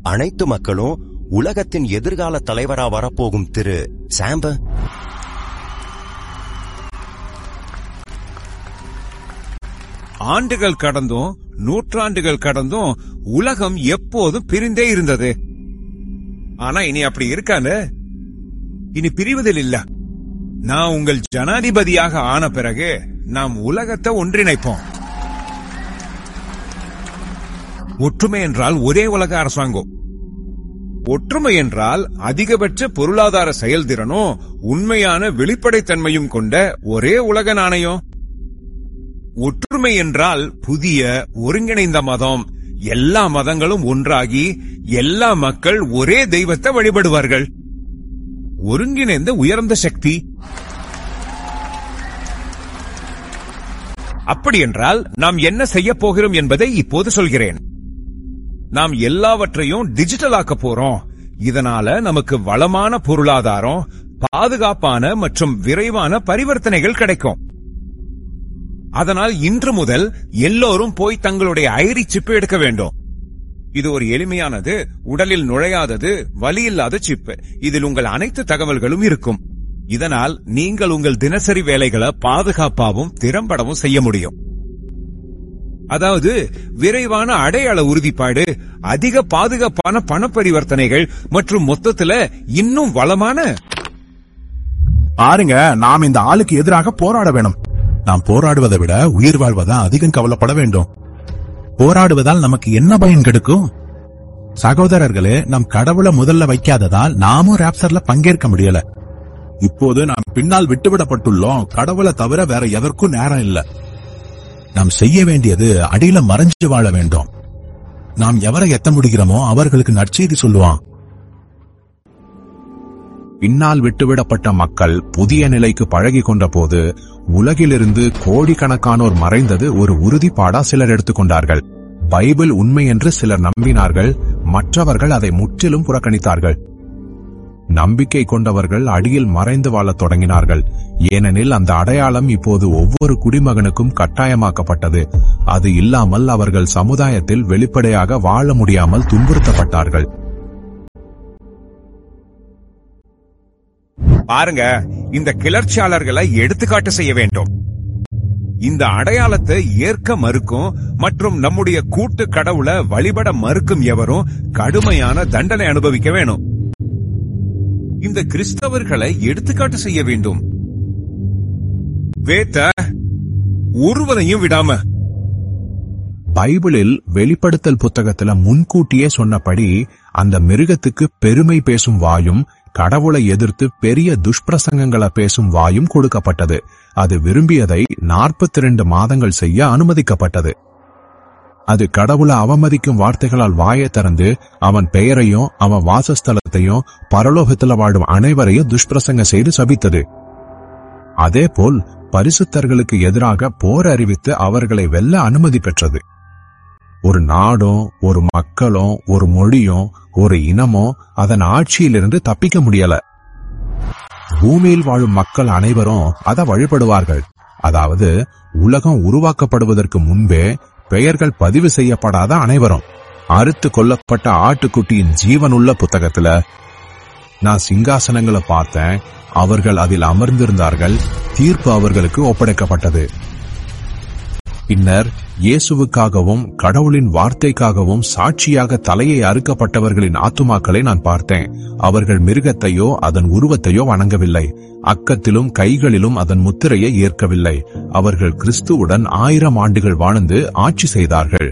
அனைத்து மக்களும் உலகத்தின் எதிர்கால தலைவரா வரப்போகும் திரு சாம்ப ஆண்டுகள் கடந்தும் நூற்றாண்டுகள் கடந்தும் உலகம் எப்போதும் பிரிந்தே இருந்தது ஆனா இனி அப்படி இருக்காது இனி பிரிவதில் இல்ல நான் உங்கள் ஜனாதிபதியாக ஆன பிறகு நாம் உலகத்தை ஒன்றிணைப்போம் ஒற்றுமை என்றால் ஒரே உலக அரசாங்கம் ஒற்றுமை என்றால் அதிகபட்ச பொருளாதார செயல்திறனும் உண்மையான வெளிப்படைத்தன்மையும் கொண்ட ஒரே உலக நாணயம் ஒற்றுமை என்றால் புதிய ஒருங்கிணைந்த மதம் எல்லா மதங்களும் ஒன்றாகி எல்லா மக்கள் ஒரே தெய்வத்தை வழிபடுவார்கள் ஒருங்கிணைந்த உயர்ந்த சக்தி அப்படி என்றால் நாம் என்ன செய்ய போகிறோம் என்பதை இப்போது சொல்கிறேன் நாம் எல்லாவற்றையும் டிஜிட்டல் ஆக்க போறோம் இதனால நமக்கு வளமான பொருளாதாரம் பாதுகாப்பான மற்றும் விரைவான பரிவர்த்தனைகள் கிடைக்கும் அதனால் இன்று முதல் எல்லோரும் போய் தங்களுடைய ஐரி சிப்பு எடுக்க வேண்டும் இது ஒரு எளிமையானது உடலில் நுழையாதது வலி இல்லாத சிப்பு இதில் உங்கள் அனைத்து தகவல்களும் இருக்கும் இதனால் நீங்கள் உங்கள் தினசரி வேலைகளை பாதுகாப்பாகவும் திறம்படவும் செய்ய முடியும் அதாவது விரைவான அடையாள உறுதிப்பாடு அதிக பாதுகாப்பான பண பரிவர்த்தனைகள் மற்றும் மொத்தத்துல இன்னும் வளமான பாருங்க நாம் இந்த ஆளுக்கு எதிராக போராட வேணும் நாம் போராடுவதை விட உயிர் வாழ்வதான் அதிகம் கவலைப்பட வேண்டும் போராடுவதால் நமக்கு என்ன பயன் கிடைக்கும் சகோதரர்களே நம் கடவுளை முதல்ல வைக்காததால் நாமும் ராப்சர்ல பங்கேற்க முடியல இப்போது நாம் பின்னால் விட்டுவிடப்பட்டுள்ளோம் கடவுளை தவிர வேற எதற்கும் நேரம் இல்ல நாம் செய்ய வேண்டியது அடியில மறைஞ்சு வாழ வேண்டும் நாம் எவரை எத்த முடிகிறோமோ அவர்களுக்கு நற்செய்தி சொல்லுவான் பின்னால் விட்டுவிடப்பட்ட மக்கள் புதிய நிலைக்கு பழகி கொண்ட போது உலகிலிருந்து கோடிக்கணக்கானோர் மறைந்தது ஒரு உறுதிப்பாடா சிலர் எடுத்துக்கொண்டார்கள் பைபிள் உண்மை என்று சிலர் நம்பினார்கள் மற்றவர்கள் அதை முற்றிலும் புறக்கணித்தார்கள் நம்பிக்கை கொண்டவர்கள் அடியில் மறைந்து வாழத் தொடங்கினார்கள் ஏனெனில் அந்த அடையாளம் இப்போது ஒவ்வொரு குடிமகனுக்கும் கட்டாயமாக்கப்பட்டது அது இல்லாமல் அவர்கள் சமுதாயத்தில் வெளிப்படையாக வாழ முடியாமல் துன்புறுத்தப்பட்டார்கள் பாருங்க இந்த கிளர்ச்சியாளர்களை எடுத்துக்காட்டு செய்ய வேண்டும் இந்த அடையாளத்தை ஏற்க மறுக்கும் மற்றும் நம்முடைய கூட்டு கடவுளை வழிபட மறுக்கும் எவரும் கடுமையான தண்டனை அனுபவிக்க வேணும் இந்த கிறிஸ்தவர்களை எடுத்துக்காட்டு செய்ய வேண்டும் வேத்த ஒருவரையும் விடாம பைபிளில் வெளிப்படுத்தல் புத்தகத்துல முன்கூட்டியே சொன்னபடி அந்த மிருகத்துக்கு பெருமை பேசும் வாயும் கடவுளை எதிர்த்து பெரிய துஷ்பிரசங்கங்களை பேசும் வாயும் கொடுக்கப்பட்டது அது விரும்பியதை 42 மாதங்கள் செய்ய அனுமதிக்கப்பட்டது அது கடவுளை அவமதிக்கும் வார்த்தைகளால் வாயை திறந்து அவன் பெயரையும் அவன் வாசஸ்தலத்தையும் பரலோகத்துல வாழும் அனைவரையும் துஷ்பிரசங்க செய்து சபித்தது அதேபோல் பரிசுத்தர்களுக்கு எதிராக போர் அறிவித்து அவர்களை வெல்ல அனுமதி பெற்றது ஒரு நாடும் ஒரு மக்களும் ஒரு மொழியும் ஒரு இனமும் அதன் ஆட்சியிலிருந்து தப்பிக்க முடியல பூமியில் வாழும் மக்கள் அனைவரும் அதை வழிபடுவார்கள் அதாவது உலகம் உருவாக்கப்படுவதற்கு முன்பே பெயர்கள் பதிவு செய்யப்படாத அனைவரும் அறுத்து கொல்லப்பட்ட ஆட்டுக்குட்டியின் ஜீவனுள்ள புத்தகத்துல நான் சிங்காசனங்களை பார்த்தேன் அவர்கள் அதில் அமர்ந்திருந்தார்கள் தீர்ப்பு அவர்களுக்கு ஒப்படைக்கப்பட்டது பின்னர் இயேசுவுக்காகவும் கடவுளின் வார்த்தைக்காகவும் சாட்சியாக தலையை அறுக்கப்பட்டவர்களின் ஆத்துமாக்களை நான் பார்த்தேன் அவர்கள் மிருகத்தையோ அதன் உருவத்தையோ வணங்கவில்லை அக்கத்திலும் கைகளிலும் அதன் முத்திரையை ஏற்கவில்லை அவர்கள் கிறிஸ்துவுடன் ஆயிரம் ஆண்டுகள் வாழ்ந்து ஆட்சி செய்தார்கள்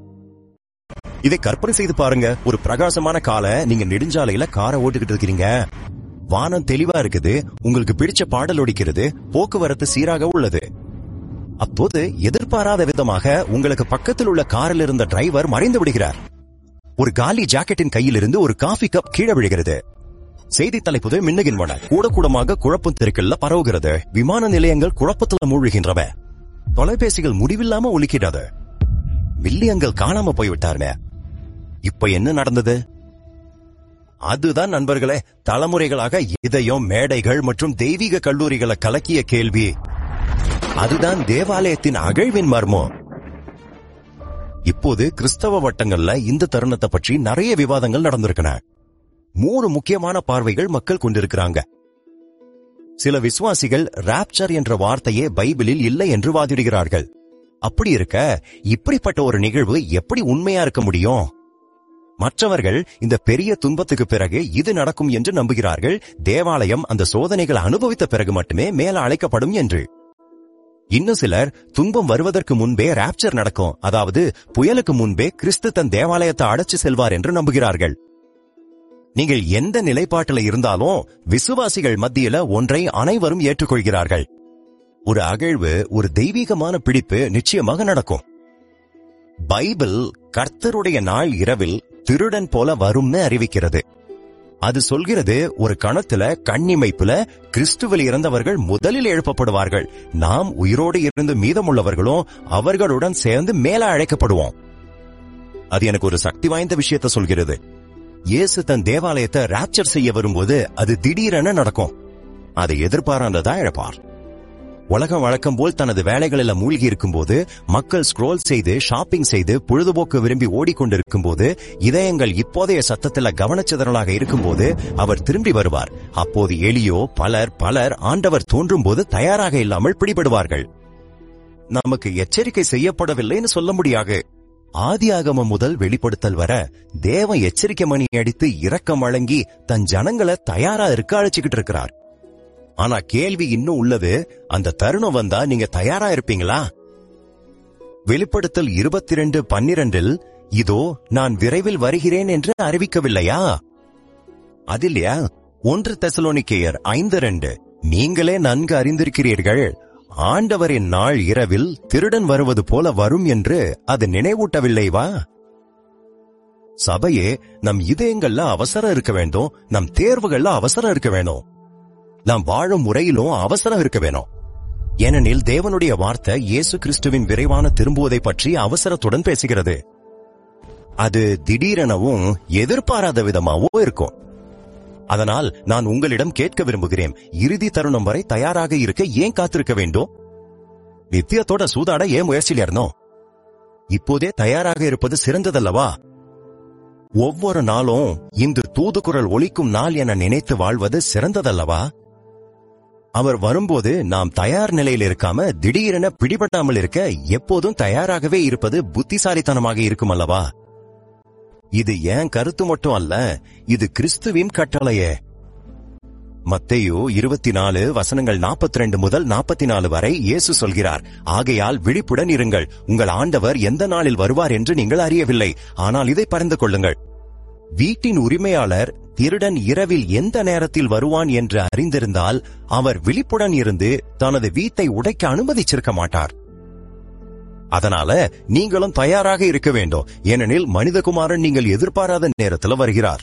இதை கற்பனை செய்து பாருங்க ஒரு பிரகாசமான காலை நீங்க நெடுஞ்சாலையில காரை ஓட்டுக்கிட்டு இருக்கிறீங்க வானம் தெளிவா இருக்குது உங்களுக்கு பிடிச்ச பாடல் ஒடிக்கிறது போக்குவரத்து சீராக உள்ளது அப்போது எதிர்பாராத விதமாக உங்களுக்கு பக்கத்தில் உள்ள காரில் இருந்த டிரைவர் மறைந்து விடுகிறார் ஒரு காலி ஜாக்கெட்டின் கையிலிருந்து ஒரு காஃபி கப் கீழே விழுகிறது செய்தி தலைப்புகள் மின்னுகின்றன கூட கூடமாக குழப்பம் தெருக்கள்ல பரவுகிறது விமான நிலையங்கள் குழப்பத்துல மூழ்கின்றன தொலைபேசிகள் முடிவில்லாம ஒலிக்கிறது மில்லியங்கள் காணாம போய்விட்டாருனே இப்ப என்ன நடந்தது அதுதான் நண்பர்களே தலைமுறைகளாக இதயம் மேடைகள் மற்றும் தெய்வீக கல்லூரிகளை கலக்கிய கேள்வி அதுதான் தேவாலயத்தின் அகழ்வின் மர்மம் இப்போது கிறிஸ்தவ வட்டங்கள்ல இந்த தருணத்தை பற்றி நிறைய விவாதங்கள் நடந்திருக்கன மூணு முக்கியமான பார்வைகள் மக்கள் கொண்டிருக்கிறாங்க சில விசுவாசிகள் ராப்சர் என்ற வார்த்தையே பைபிளில் இல்லை என்று வாதிடுகிறார்கள் அப்படி இருக்க இப்படிப்பட்ட ஒரு நிகழ்வு எப்படி உண்மையா இருக்க முடியும் மற்றவர்கள் இந்த பெரிய துன்பத்துக்கு பிறகு இது நடக்கும் என்று நம்புகிறார்கள் தேவாலயம் அந்த சோதனைகளை அனுபவித்த பிறகு மட்டுமே மேல அழைக்கப்படும் என்று இன்னும் சிலர் துன்பம் வருவதற்கு முன்பே ராப்சர் நடக்கும் அதாவது புயலுக்கு முன்பே கிறிஸ்து தன் தேவாலயத்தை அடைச்சு செல்வார் என்று நம்புகிறார்கள் நீங்கள் எந்த நிலைப்பாட்டில் இருந்தாலும் விசுவாசிகள் மத்தியில ஒன்றை அனைவரும் ஏற்றுக்கொள்கிறார்கள் ஒரு அகழ்வு ஒரு தெய்வீகமான பிடிப்பு நிச்சயமாக நடக்கும் பைபிள் கர்த்தருடைய நாள் இரவில் திருடன் போல வரும்னு அறிவிக்கிறது அது சொல்கிறது ஒரு கணத்துல கண்ணிமைப்புல கிறிஸ்துவில் இறந்தவர்கள் முதலில் எழுப்பப்படுவார்கள் நாம் உயிரோடு இருந்து மீதமுள்ளவர்களும் அவர்களுடன் சேர்ந்து மேல அழைக்கப்படுவோம் அது எனக்கு ஒரு சக்தி வாய்ந்த விஷயத்த சொல்கிறது இயேசு தன் தேவாலயத்தை ராப்சர் செய்ய வரும்போது அது திடீரென நடக்கும் அதை எதிர்பாராததா இழப்பார் உலகம் வழக்கம் போல் தனது வேலைகளில் மூழ்கி இருக்கும்போது மக்கள் ஸ்க்ரோல் செய்து ஷாப்பிங் செய்து பொழுதுபோக்கு விரும்பி ஓடிக்கொண்டிருக்கும் போது இதயங்கள் இப்போதைய சத்தத்துல கவனச்சிதறலாக இருக்கும்போது அவர் திரும்பி வருவார் அப்போது எளியோ பலர் பலர் ஆண்டவர் தோன்றும் போது தயாராக இல்லாமல் பிடிபடுவார்கள் நமக்கு எச்சரிக்கை செய்யப்படவில்லைன்னு சொல்ல முடியாது ஆதியாகமம் முதல் வெளிப்படுத்தல் வர தேவன் எச்சரிக்கை மணி அடித்து இரக்கம் வழங்கி தன் ஜனங்களை தயாரா இருக்க அழைச்சுக்கிட்டு இருக்கிறார் ஆனா கேள்வி இன்னும் உள்ளது அந்த தருணம் வந்தா நீங்க தயாரா இருப்பீங்களா வெளிப்படுத்தல் இருபத்தி ரெண்டு பன்னிரண்டில் இதோ நான் விரைவில் வருகிறேன் என்று அறிவிக்கவில்லையா அதில்லையா ஒன்று தெசலோனிக்கேயர் ஐந்து ரெண்டு நீங்களே நன்கு அறிந்திருக்கிறீர்கள் ஆண்டவரின் நாள் இரவில் திருடன் வருவது போல வரும் என்று அது நினைவூட்டவில்லைவா சபையே நம் இதயங்கள்ல அவசரம் இருக்க வேண்டும் நம் தேர்வுகள்ல அவசரம் இருக்க வேணும் நாம் வாழும் முறையிலும் அவசரம் இருக்க வேணும் ஏனெனில் தேவனுடைய வார்த்தை இயேசு கிறிஸ்துவின் விரைவான திரும்புவதை பற்றி அவசரத்துடன் பேசுகிறது அது திடீரெனவும் எதிர்பாராத விதமாகவும் இருக்கும் அதனால் நான் உங்களிடம் கேட்க விரும்புகிறேன் இறுதி தருணம் வரை தயாராக இருக்க ஏன் காத்திருக்க வேண்டும் நித்தியத்தோட சூதாட ஏன் முயற்சியில் இருந்தோம் இப்போதே தயாராக இருப்பது சிறந்ததல்லவா ஒவ்வொரு நாளும் இந்த தூதுக்குரல் ஒலிக்கும் நாள் என நினைத்து வாழ்வது சிறந்ததல்லவா அவர் வரும்போது நாம் தயார் நிலையில் இருக்காம திடீரென பிடிபட்டாமல் இருக்க எப்போதும் தயாராகவே இருப்பது புத்திசாலித்தனமாக இருக்கும் அல்லவா இது ஏன் கருத்து மட்டும் அல்ல இது கிறிஸ்துவின் கட்டளையே மத்தேயு இருபத்தி நாலு வசனங்கள் நாற்பத்தி ரெண்டு முதல் நாற்பத்தி நாலு வரை இயேசு சொல்கிறார் ஆகையால் விழிப்புடன் இருங்கள் உங்கள் ஆண்டவர் எந்த நாளில் வருவார் என்று நீங்கள் அறியவில்லை ஆனால் இதை பறிந்து கொள்ளுங்கள் வீட்டின் உரிமையாளர் திருடன் இரவில் எந்த நேரத்தில் வருவான் என்று அறிந்திருந்தால் அவர் விழிப்புடன் இருந்து தனது வீட்டை உடைக்க அனுமதிச்சிருக்க மாட்டார் அதனால நீங்களும் தயாராக இருக்க வேண்டும் ஏனெனில் மனிதகுமாரன் நீங்கள் எதிர்பாராத நேரத்தில் வருகிறார்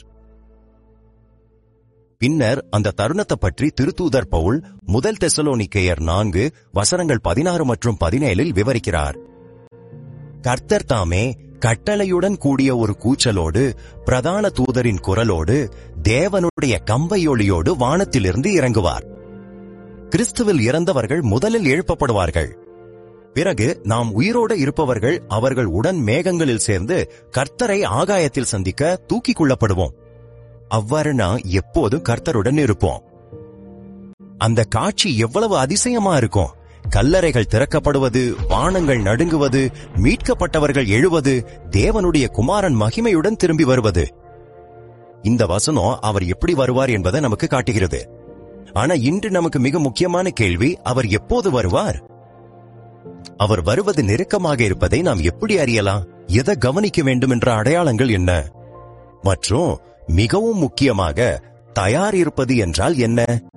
பின்னர் அந்த தருணத்தை பற்றி திருத்தூதர் பவுல் முதல் தெசலோனிக்கேயர் நான்கு வசனங்கள் பதினாறு மற்றும் பதினேழில் விவரிக்கிறார் கர்த்தர் தாமே கட்டளையுடன் கூடிய ஒரு கூச்சலோடு பிரதான தூதரின் குரலோடு தேவனுடைய கம்பையொளியோடு வானத்திலிருந்து இறங்குவார் கிறிஸ்துவில் இறந்தவர்கள் முதலில் எழுப்பப்படுவார்கள் பிறகு நாம் உயிரோடு இருப்பவர்கள் அவர்கள் உடன் மேகங்களில் சேர்ந்து கர்த்தரை ஆகாயத்தில் சந்திக்க தூக்கிக் கொள்ளப்படுவோம் அவ்வாறு நான் எப்போதும் கர்த்தருடன் இருப்போம் அந்த காட்சி எவ்வளவு அதிசயமா இருக்கும் கல்லறைகள் திறக்கப்படுவது வானங்கள் நடுங்குவது மீட்கப்பட்டவர்கள் எழுவது தேவனுடைய குமாரன் மகிமையுடன் திரும்பி வருவது இந்த வசனம் அவர் எப்படி வருவார் என்பதை நமக்கு காட்டுகிறது ஆனா இன்று நமக்கு மிக முக்கியமான கேள்வி அவர் எப்போது வருவார் அவர் வருவது நெருக்கமாக இருப்பதை நாம் எப்படி அறியலாம் எதை கவனிக்க வேண்டும் என்ற அடையாளங்கள் என்ன மற்றும் மிகவும் முக்கியமாக தயார் இருப்பது என்றால் என்ன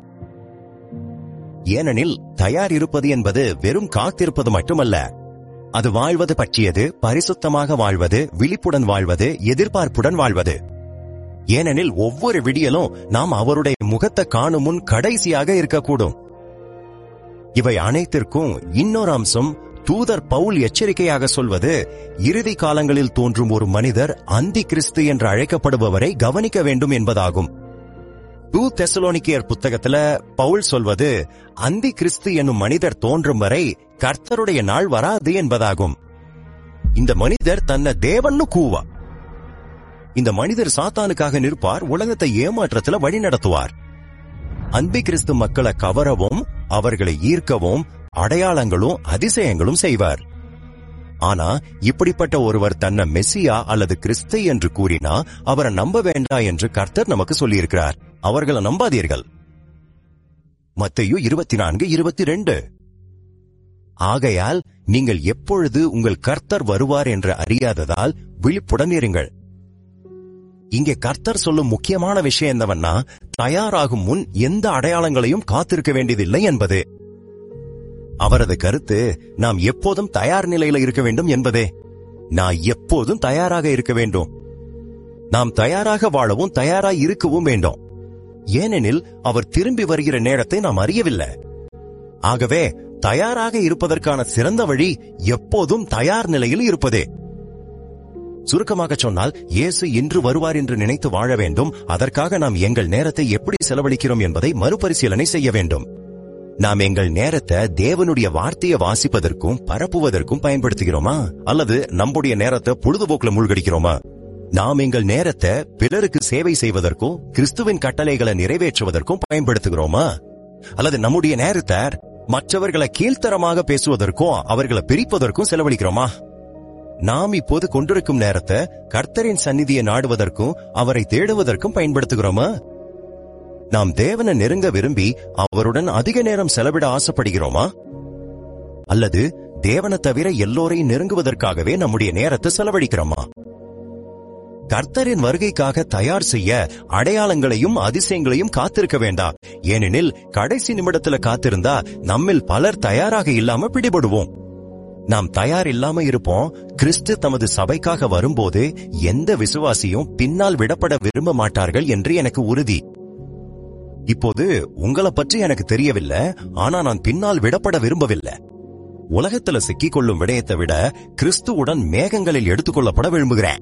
ஏனெனில் தயார் இருப்பது என்பது வெறும் காத்திருப்பது மட்டுமல்ல அது வாழ்வது பற்றியது பரிசுத்தமாக வாழ்வது விழிப்புடன் வாழ்வது எதிர்பார்ப்புடன் வாழ்வது ஏனெனில் ஒவ்வொரு விடியலும் நாம் அவருடைய முகத்தை காணும் முன் கடைசியாக இருக்கக்கூடும் இவை அனைத்திற்கும் இன்னொரு அம்சம் தூதர் பவுல் எச்சரிக்கையாக சொல்வது இறுதி காலங்களில் தோன்றும் ஒரு மனிதர் அந்தி கிறிஸ்து என்று அழைக்கப்படுபவரை கவனிக்க வேண்டும் என்பதாகும் டூ தெசலோனிக்கியர் புத்தகத்துல பவுல் சொல்வது அந்தி கிறிஸ்து என்னும் மனிதர் தோன்றும் வரை கர்த்தருடைய நாள் வராது என்பதாகும் இந்த மனிதர் தன்னை தேவன்னு கூவா இந்த மனிதர் சாத்தானுக்காக நிற்பார் உலகத்தை ஏமாற்றத்துல வழி நடத்துவார் அன்பி கிறிஸ்து மக்களை கவரவும் அவர்களை ஈர்க்கவும் அடையாளங்களும் அதிசயங்களும் செய்வார் ஆனா இப்படிப்பட்ட ஒருவர் தன்னை மெஸ்ஸியா அல்லது கிறிஸ்து என்று கூறினா அவரை நம்ப வேண்டாம் என்று கர்த்தர் நமக்கு சொல்லியிருக்கிறார் அவர்களை நம்பாதீர்கள் மத்தையு இருபத்தி நான்கு இருபத்தி ரெண்டு ஆகையால் நீங்கள் எப்பொழுது உங்கள் கர்த்தர் வருவார் என்று அறியாததால் விழிப்புடன் இருங்கள் இங்கே கர்த்தர் சொல்லும் முக்கியமான விஷயம் என்னவென்னா தயாராகும் முன் எந்த அடையாளங்களையும் காத்திருக்க வேண்டியதில்லை என்பது அவரது கருத்து நாம் எப்போதும் தயார் நிலையில இருக்க வேண்டும் என்பதே நான் எப்போதும் தயாராக இருக்க வேண்டும் நாம் தயாராக வாழவும் தயாராய் இருக்கவும் வேண்டும் ஏனெனில் அவர் திரும்பி வருகிற நேரத்தை நாம் அறியவில்லை ஆகவே தயாராக இருப்பதற்கான சிறந்த வழி எப்போதும் தயார் நிலையில் இருப்பதே சுருக்கமாக சொன்னால் இயேசு இன்று வருவார் என்று நினைத்து வாழ வேண்டும் அதற்காக நாம் எங்கள் நேரத்தை எப்படி செலவழிக்கிறோம் என்பதை மறுபரிசீலனை செய்ய வேண்டும் நாம் எங்கள் நேரத்தை தேவனுடைய வார்த்தையை வாசிப்பதற்கும் பரப்புவதற்கும் பயன்படுத்துகிறோமா அல்லது நம்முடைய நேரத்தை பொழுதுபோக்குல மூழ்கடிக்கிறோமா நாம் எங்கள் நேரத்தை பிறருக்கு சேவை செய்வதற்கும் கிறிஸ்துவின் கட்டளைகளை நிறைவேற்றுவதற்கும் பயன்படுத்துகிறோமா அல்லது நம்முடைய நேரத்தை மற்றவர்களை கீழ்த்தரமாக பேசுவதற்கும் அவர்களை பிரிப்பதற்கும் செலவழிக்கிறோமா நாம் இப்போது கொண்டிருக்கும் நேரத்தை கர்த்தரின் சந்நிதியை நாடுவதற்கும் அவரை தேடுவதற்கும் பயன்படுத்துகிறோமா நாம் தேவனை நெருங்க விரும்பி அவருடன் அதிக நேரம் செலவிட ஆசைப்படுகிறோமா அல்லது தேவனை தவிர எல்லோரையும் நெருங்குவதற்காகவே நம்முடைய நேரத்தை செலவழிக்கிறோமா கர்த்தரின் வருகைக்காக தயார் செய்ய அடையாளங்களையும் அதிசயங்களையும் காத்திருக்க வேண்டாம் ஏனெனில் கடைசி நிமிடத்துல காத்திருந்தா நம்மில் பலர் தயாராக இல்லாம பிடிபடுவோம் நாம் தயார் இல்லாம இருப்போம் கிறிஸ்து தமது சபைக்காக வரும்போது எந்த விசுவாசியும் பின்னால் விடப்பட விரும்ப மாட்டார்கள் என்று எனக்கு உறுதி இப்போது உங்களை பற்றி எனக்கு தெரியவில்லை ஆனா நான் பின்னால் விடப்பட விரும்பவில்லை உலகத்துல சிக்கிக் கொள்ளும் விடயத்தை விட கிறிஸ்துவுடன் மேகங்களில் எடுத்துக்கொள்ளப்பட விரும்புகிறேன்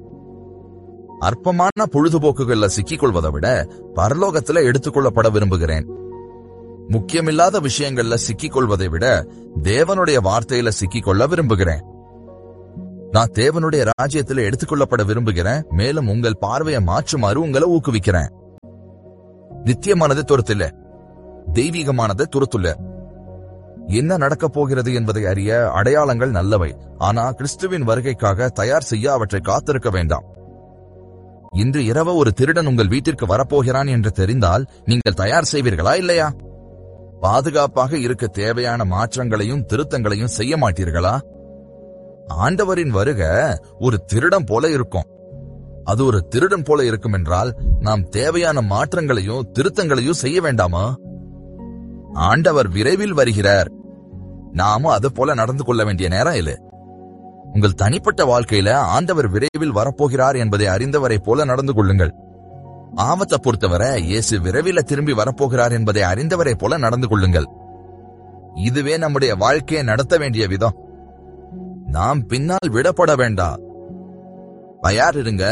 அற்பமான பொழுதுபோக்குகள்ல சிக்கிக் கொள்வதை விட பரலோகத்துல எடுத்துக்கொள்ளப்பட விரும்புகிறேன் முக்கியமில்லாத விஷயங்கள்ல சிக்கிக் கொள்வதை விட தேவனுடைய வார்த்தையில சிக்கிக் கொள்ள விரும்புகிறேன் நான் தேவனுடைய ராஜ்யத்துல எடுத்துக்கொள்ளப்பட விரும்புகிறேன் மேலும் உங்கள் பார்வையை மாற்றுமாறு உங்களை ஊக்குவிக்கிறேன் நித்தியமானது துரத்தில்ல தெய்வீகமானது துரத்துல்ல என்ன நடக்கப் போகிறது என்பதை அறிய அடையாளங்கள் நல்லவை ஆனா கிறிஸ்துவின் வருகைக்காக தயார் செய்ய அவற்றை காத்திருக்க வேண்டாம் இன்று இரவு ஒரு திருடன் உங்கள் வீட்டிற்கு வரப்போகிறான் என்று தெரிந்தால் நீங்கள் தயார் செய்வீர்களா இல்லையா பாதுகாப்பாக இருக்க தேவையான மாற்றங்களையும் திருத்தங்களையும் செய்ய மாட்டீர்களா ஆண்டவரின் வருக ஒரு திருடன் போல இருக்கும் அது ஒரு திருடன் போல இருக்கும் என்றால் நாம் தேவையான மாற்றங்களையும் திருத்தங்களையும் செய்ய வேண்டாமா ஆண்டவர் விரைவில் வருகிறார் நாமும் அது போல நடந்து கொள்ள வேண்டிய நேரம் இல்லை உங்கள் தனிப்பட்ட வாழ்க்கையில ஆண்டவர் விரைவில் வரப்போகிறார் என்பதை அறிந்தவரை போல நடந்து கொள்ளுங்கள் ஆபத்தை பொறுத்தவரை இயேசு விரைவில் திரும்பி வரப்போகிறார் என்பதை அறிந்தவரை போல நடந்து கொள்ளுங்கள் இதுவே நம்முடைய வாழ்க்கையை நடத்த வேண்டிய விதம் நாம் பின்னால் விடப்பட வேண்டாம் தயார் இருங்க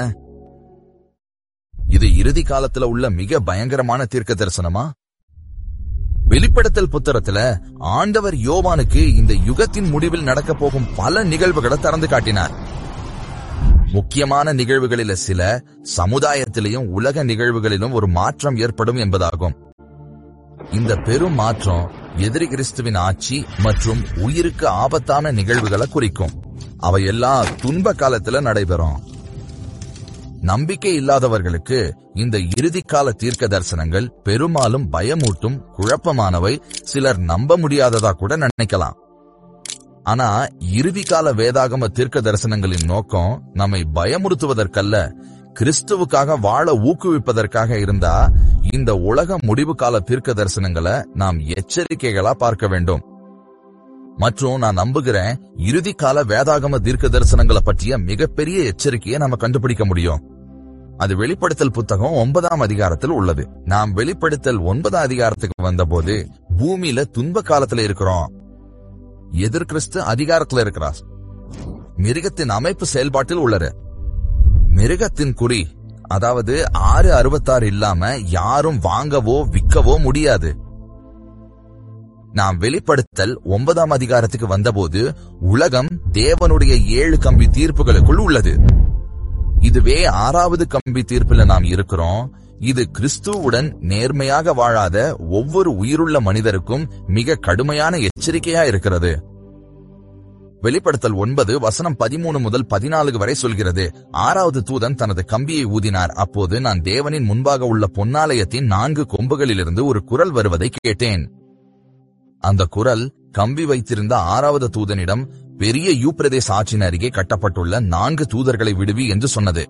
இது இறுதி காலத்துல உள்ள மிக பயங்கரமான தீர்க்க தரிசனமா வெளிப்படுத்தல் புத்தகத்துல ஆண்டவர் யோவானுக்கு இந்த யுகத்தின் முடிவில் நடக்க போகும் பல நிகழ்வுகளை திறந்து காட்டினார் முக்கியமான நிகழ்வுகளில சில சமுதாயத்திலையும் உலக நிகழ்வுகளிலும் ஒரு மாற்றம் ஏற்படும் என்பதாகும் இந்த பெரும் மாற்றம் எதிரி கிறிஸ்துவின் ஆட்சி மற்றும் உயிருக்கு ஆபத்தான நிகழ்வுகளை குறிக்கும் அவையெல்லாம் துன்ப காலத்துல நடைபெறும் நம்பிக்கை இல்லாதவர்களுக்கு இந்த இறுதிக்கால தீர்க்க தரிசனங்கள் பெரும்பாலும் பயமூட்டும் குழப்பமானவை சிலர் நம்ப முடியாததா கூட நினைக்கலாம் ஆனா இறுதிக்கால வேதாகம தீர்க்க தரிசனங்களின் நோக்கம் நம்மை பயமுறுத்துவதற்கல்ல கிறிஸ்துவுக்காக வாழ ஊக்குவிப்பதற்காக இருந்தா இந்த உலக முடிவு கால தீர்க்க தரிசனங்களை நாம் எச்சரிக்கைகளா பார்க்க வேண்டும் மற்றும் நான் நம்புகிறேன் இறுதி கால வேதாகம தீர்க்க தரிசனங்களை பற்றிய மிகப்பெரிய எச்சரிக்கையை நாம கண்டுபிடிக்க முடியும் அது வெளிப்படுத்தல் புத்தகம் ஒன்பதாம் அதிகாரத்தில் உள்ளது நாம் வெளிப்படுத்தல் ஒன்பதாம் அதிகாரத்துக்கு வந்தபோது பூமியில துன்ப காலத்துல இருக்கிறோம் எதிர் கிறிஸ்து அதிகாரத்துல இருக்கிறார் மிருகத்தின் அமைப்பு செயல்பாட்டில் உள்ளது மிருகத்தின் குறி அதாவது ஆறு அறுபத்தாறு இல்லாம யாரும் வாங்கவோ விற்கவோ முடியாது நாம் வெளிப்படுத்தல் ஒன்பதாம் அதிகாரத்துக்கு வந்தபோது உலகம் தேவனுடைய ஏழு கம்பி தீர்ப்புகளுக்குள் உள்ளது இதுவே ஆறாவது கம்பி தீர்ப்புல நாம் இருக்கிறோம் இது கிறிஸ்துவுடன் நேர்மையாக வாழாத ஒவ்வொரு உயிருள்ள மனிதருக்கும் மிக கடுமையான எச்சரிக்கையா இருக்கிறது வெளிப்படுத்தல் ஒன்பது வசனம் பதிமூணு முதல் பதினாலு வரை சொல்கிறது ஆறாவது தூதன் தனது கம்பியை ஊதினார் அப்போது நான் தேவனின் முன்பாக உள்ள பொன்னாலயத்தின் நான்கு கொம்புகளிலிருந்து ஒரு குரல் வருவதை கேட்டேன் அந்த குரல் கம்பி வைத்திருந்த ஆறாவது தூதனிடம் பெரிய யூப்பிரதேச ஆற்றின் அருகே கட்டப்பட்டுள்ள நான்கு தூதர்களை விடுவி என்று சொன்னது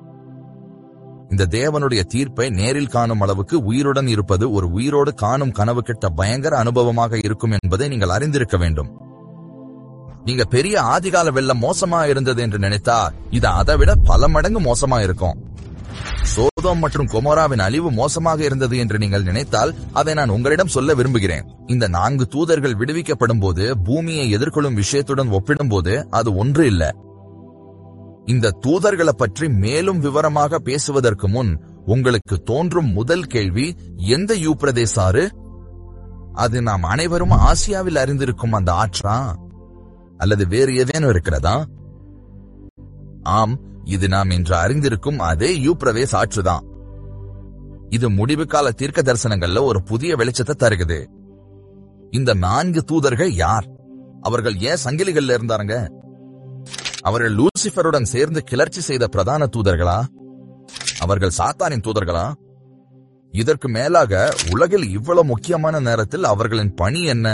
இந்த தேவனுடைய தீர்ப்பை நேரில் காணும் அளவுக்கு உயிருடன் இருப்பது ஒரு உயிரோடு காணும் கனவு கிட்ட பயங்கர அனுபவமாக இருக்கும் என்பதை நீங்கள் அறிந்திருக்க வேண்டும் நீங்க பெரிய ஆதிகால வெள்ளம் மோசமா இருந்தது என்று நினைத்தா இது அதை விட பல மடங்கு மோசமா இருக்கும் சோதோம் மற்றும் கொமோராவின் அழிவு மோசமாக இருந்தது என்று நீங்கள் நினைத்தால் அதை நான் உங்களிடம் சொல்ல விரும்புகிறேன் இந்த நான்கு தூதர்கள் விடுவிக்கப்படும் போது பூமியை எதிர்கொள்ளும் விஷயத்துடன் ஒப்பிடும்போது அது ஒன்று இல்ல இந்த தூதர்களை பற்றி மேலும் விவரமாக பேசுவதற்கு முன் உங்களுக்கு தோன்றும் முதல் கேள்வி எந்த யூப்பிரதேசாறு அது நாம் அனைவரும் ஆசியாவில் அறிந்திருக்கும் அந்த ஆற்றா அல்லது வேறு ஏதேனும் இருக்கிறதா ஆம் இது நாம் இன்று அறிந்திருக்கும் அதே யூப்ரவேஸ் ஆற்றுதான் இது முடிவு கால தீர்க்க தரிசனங்கள்ல ஒரு புதிய வெளிச்சத்தை தருகுது இந்த நான்கு தூதர்கள் யார் அவர்கள் ஏன் சங்கிலிகள்ல இருந்தாருங்க அவர்கள் லூசிஃபருடன் சேர்ந்து கிளர்ச்சி செய்த பிரதான தூதர்களா அவர்கள் சாத்தானின் தூதர்களா இதற்கு மேலாக உலகில் இவ்வளவு முக்கியமான நேரத்தில் அவர்களின் பணி என்ன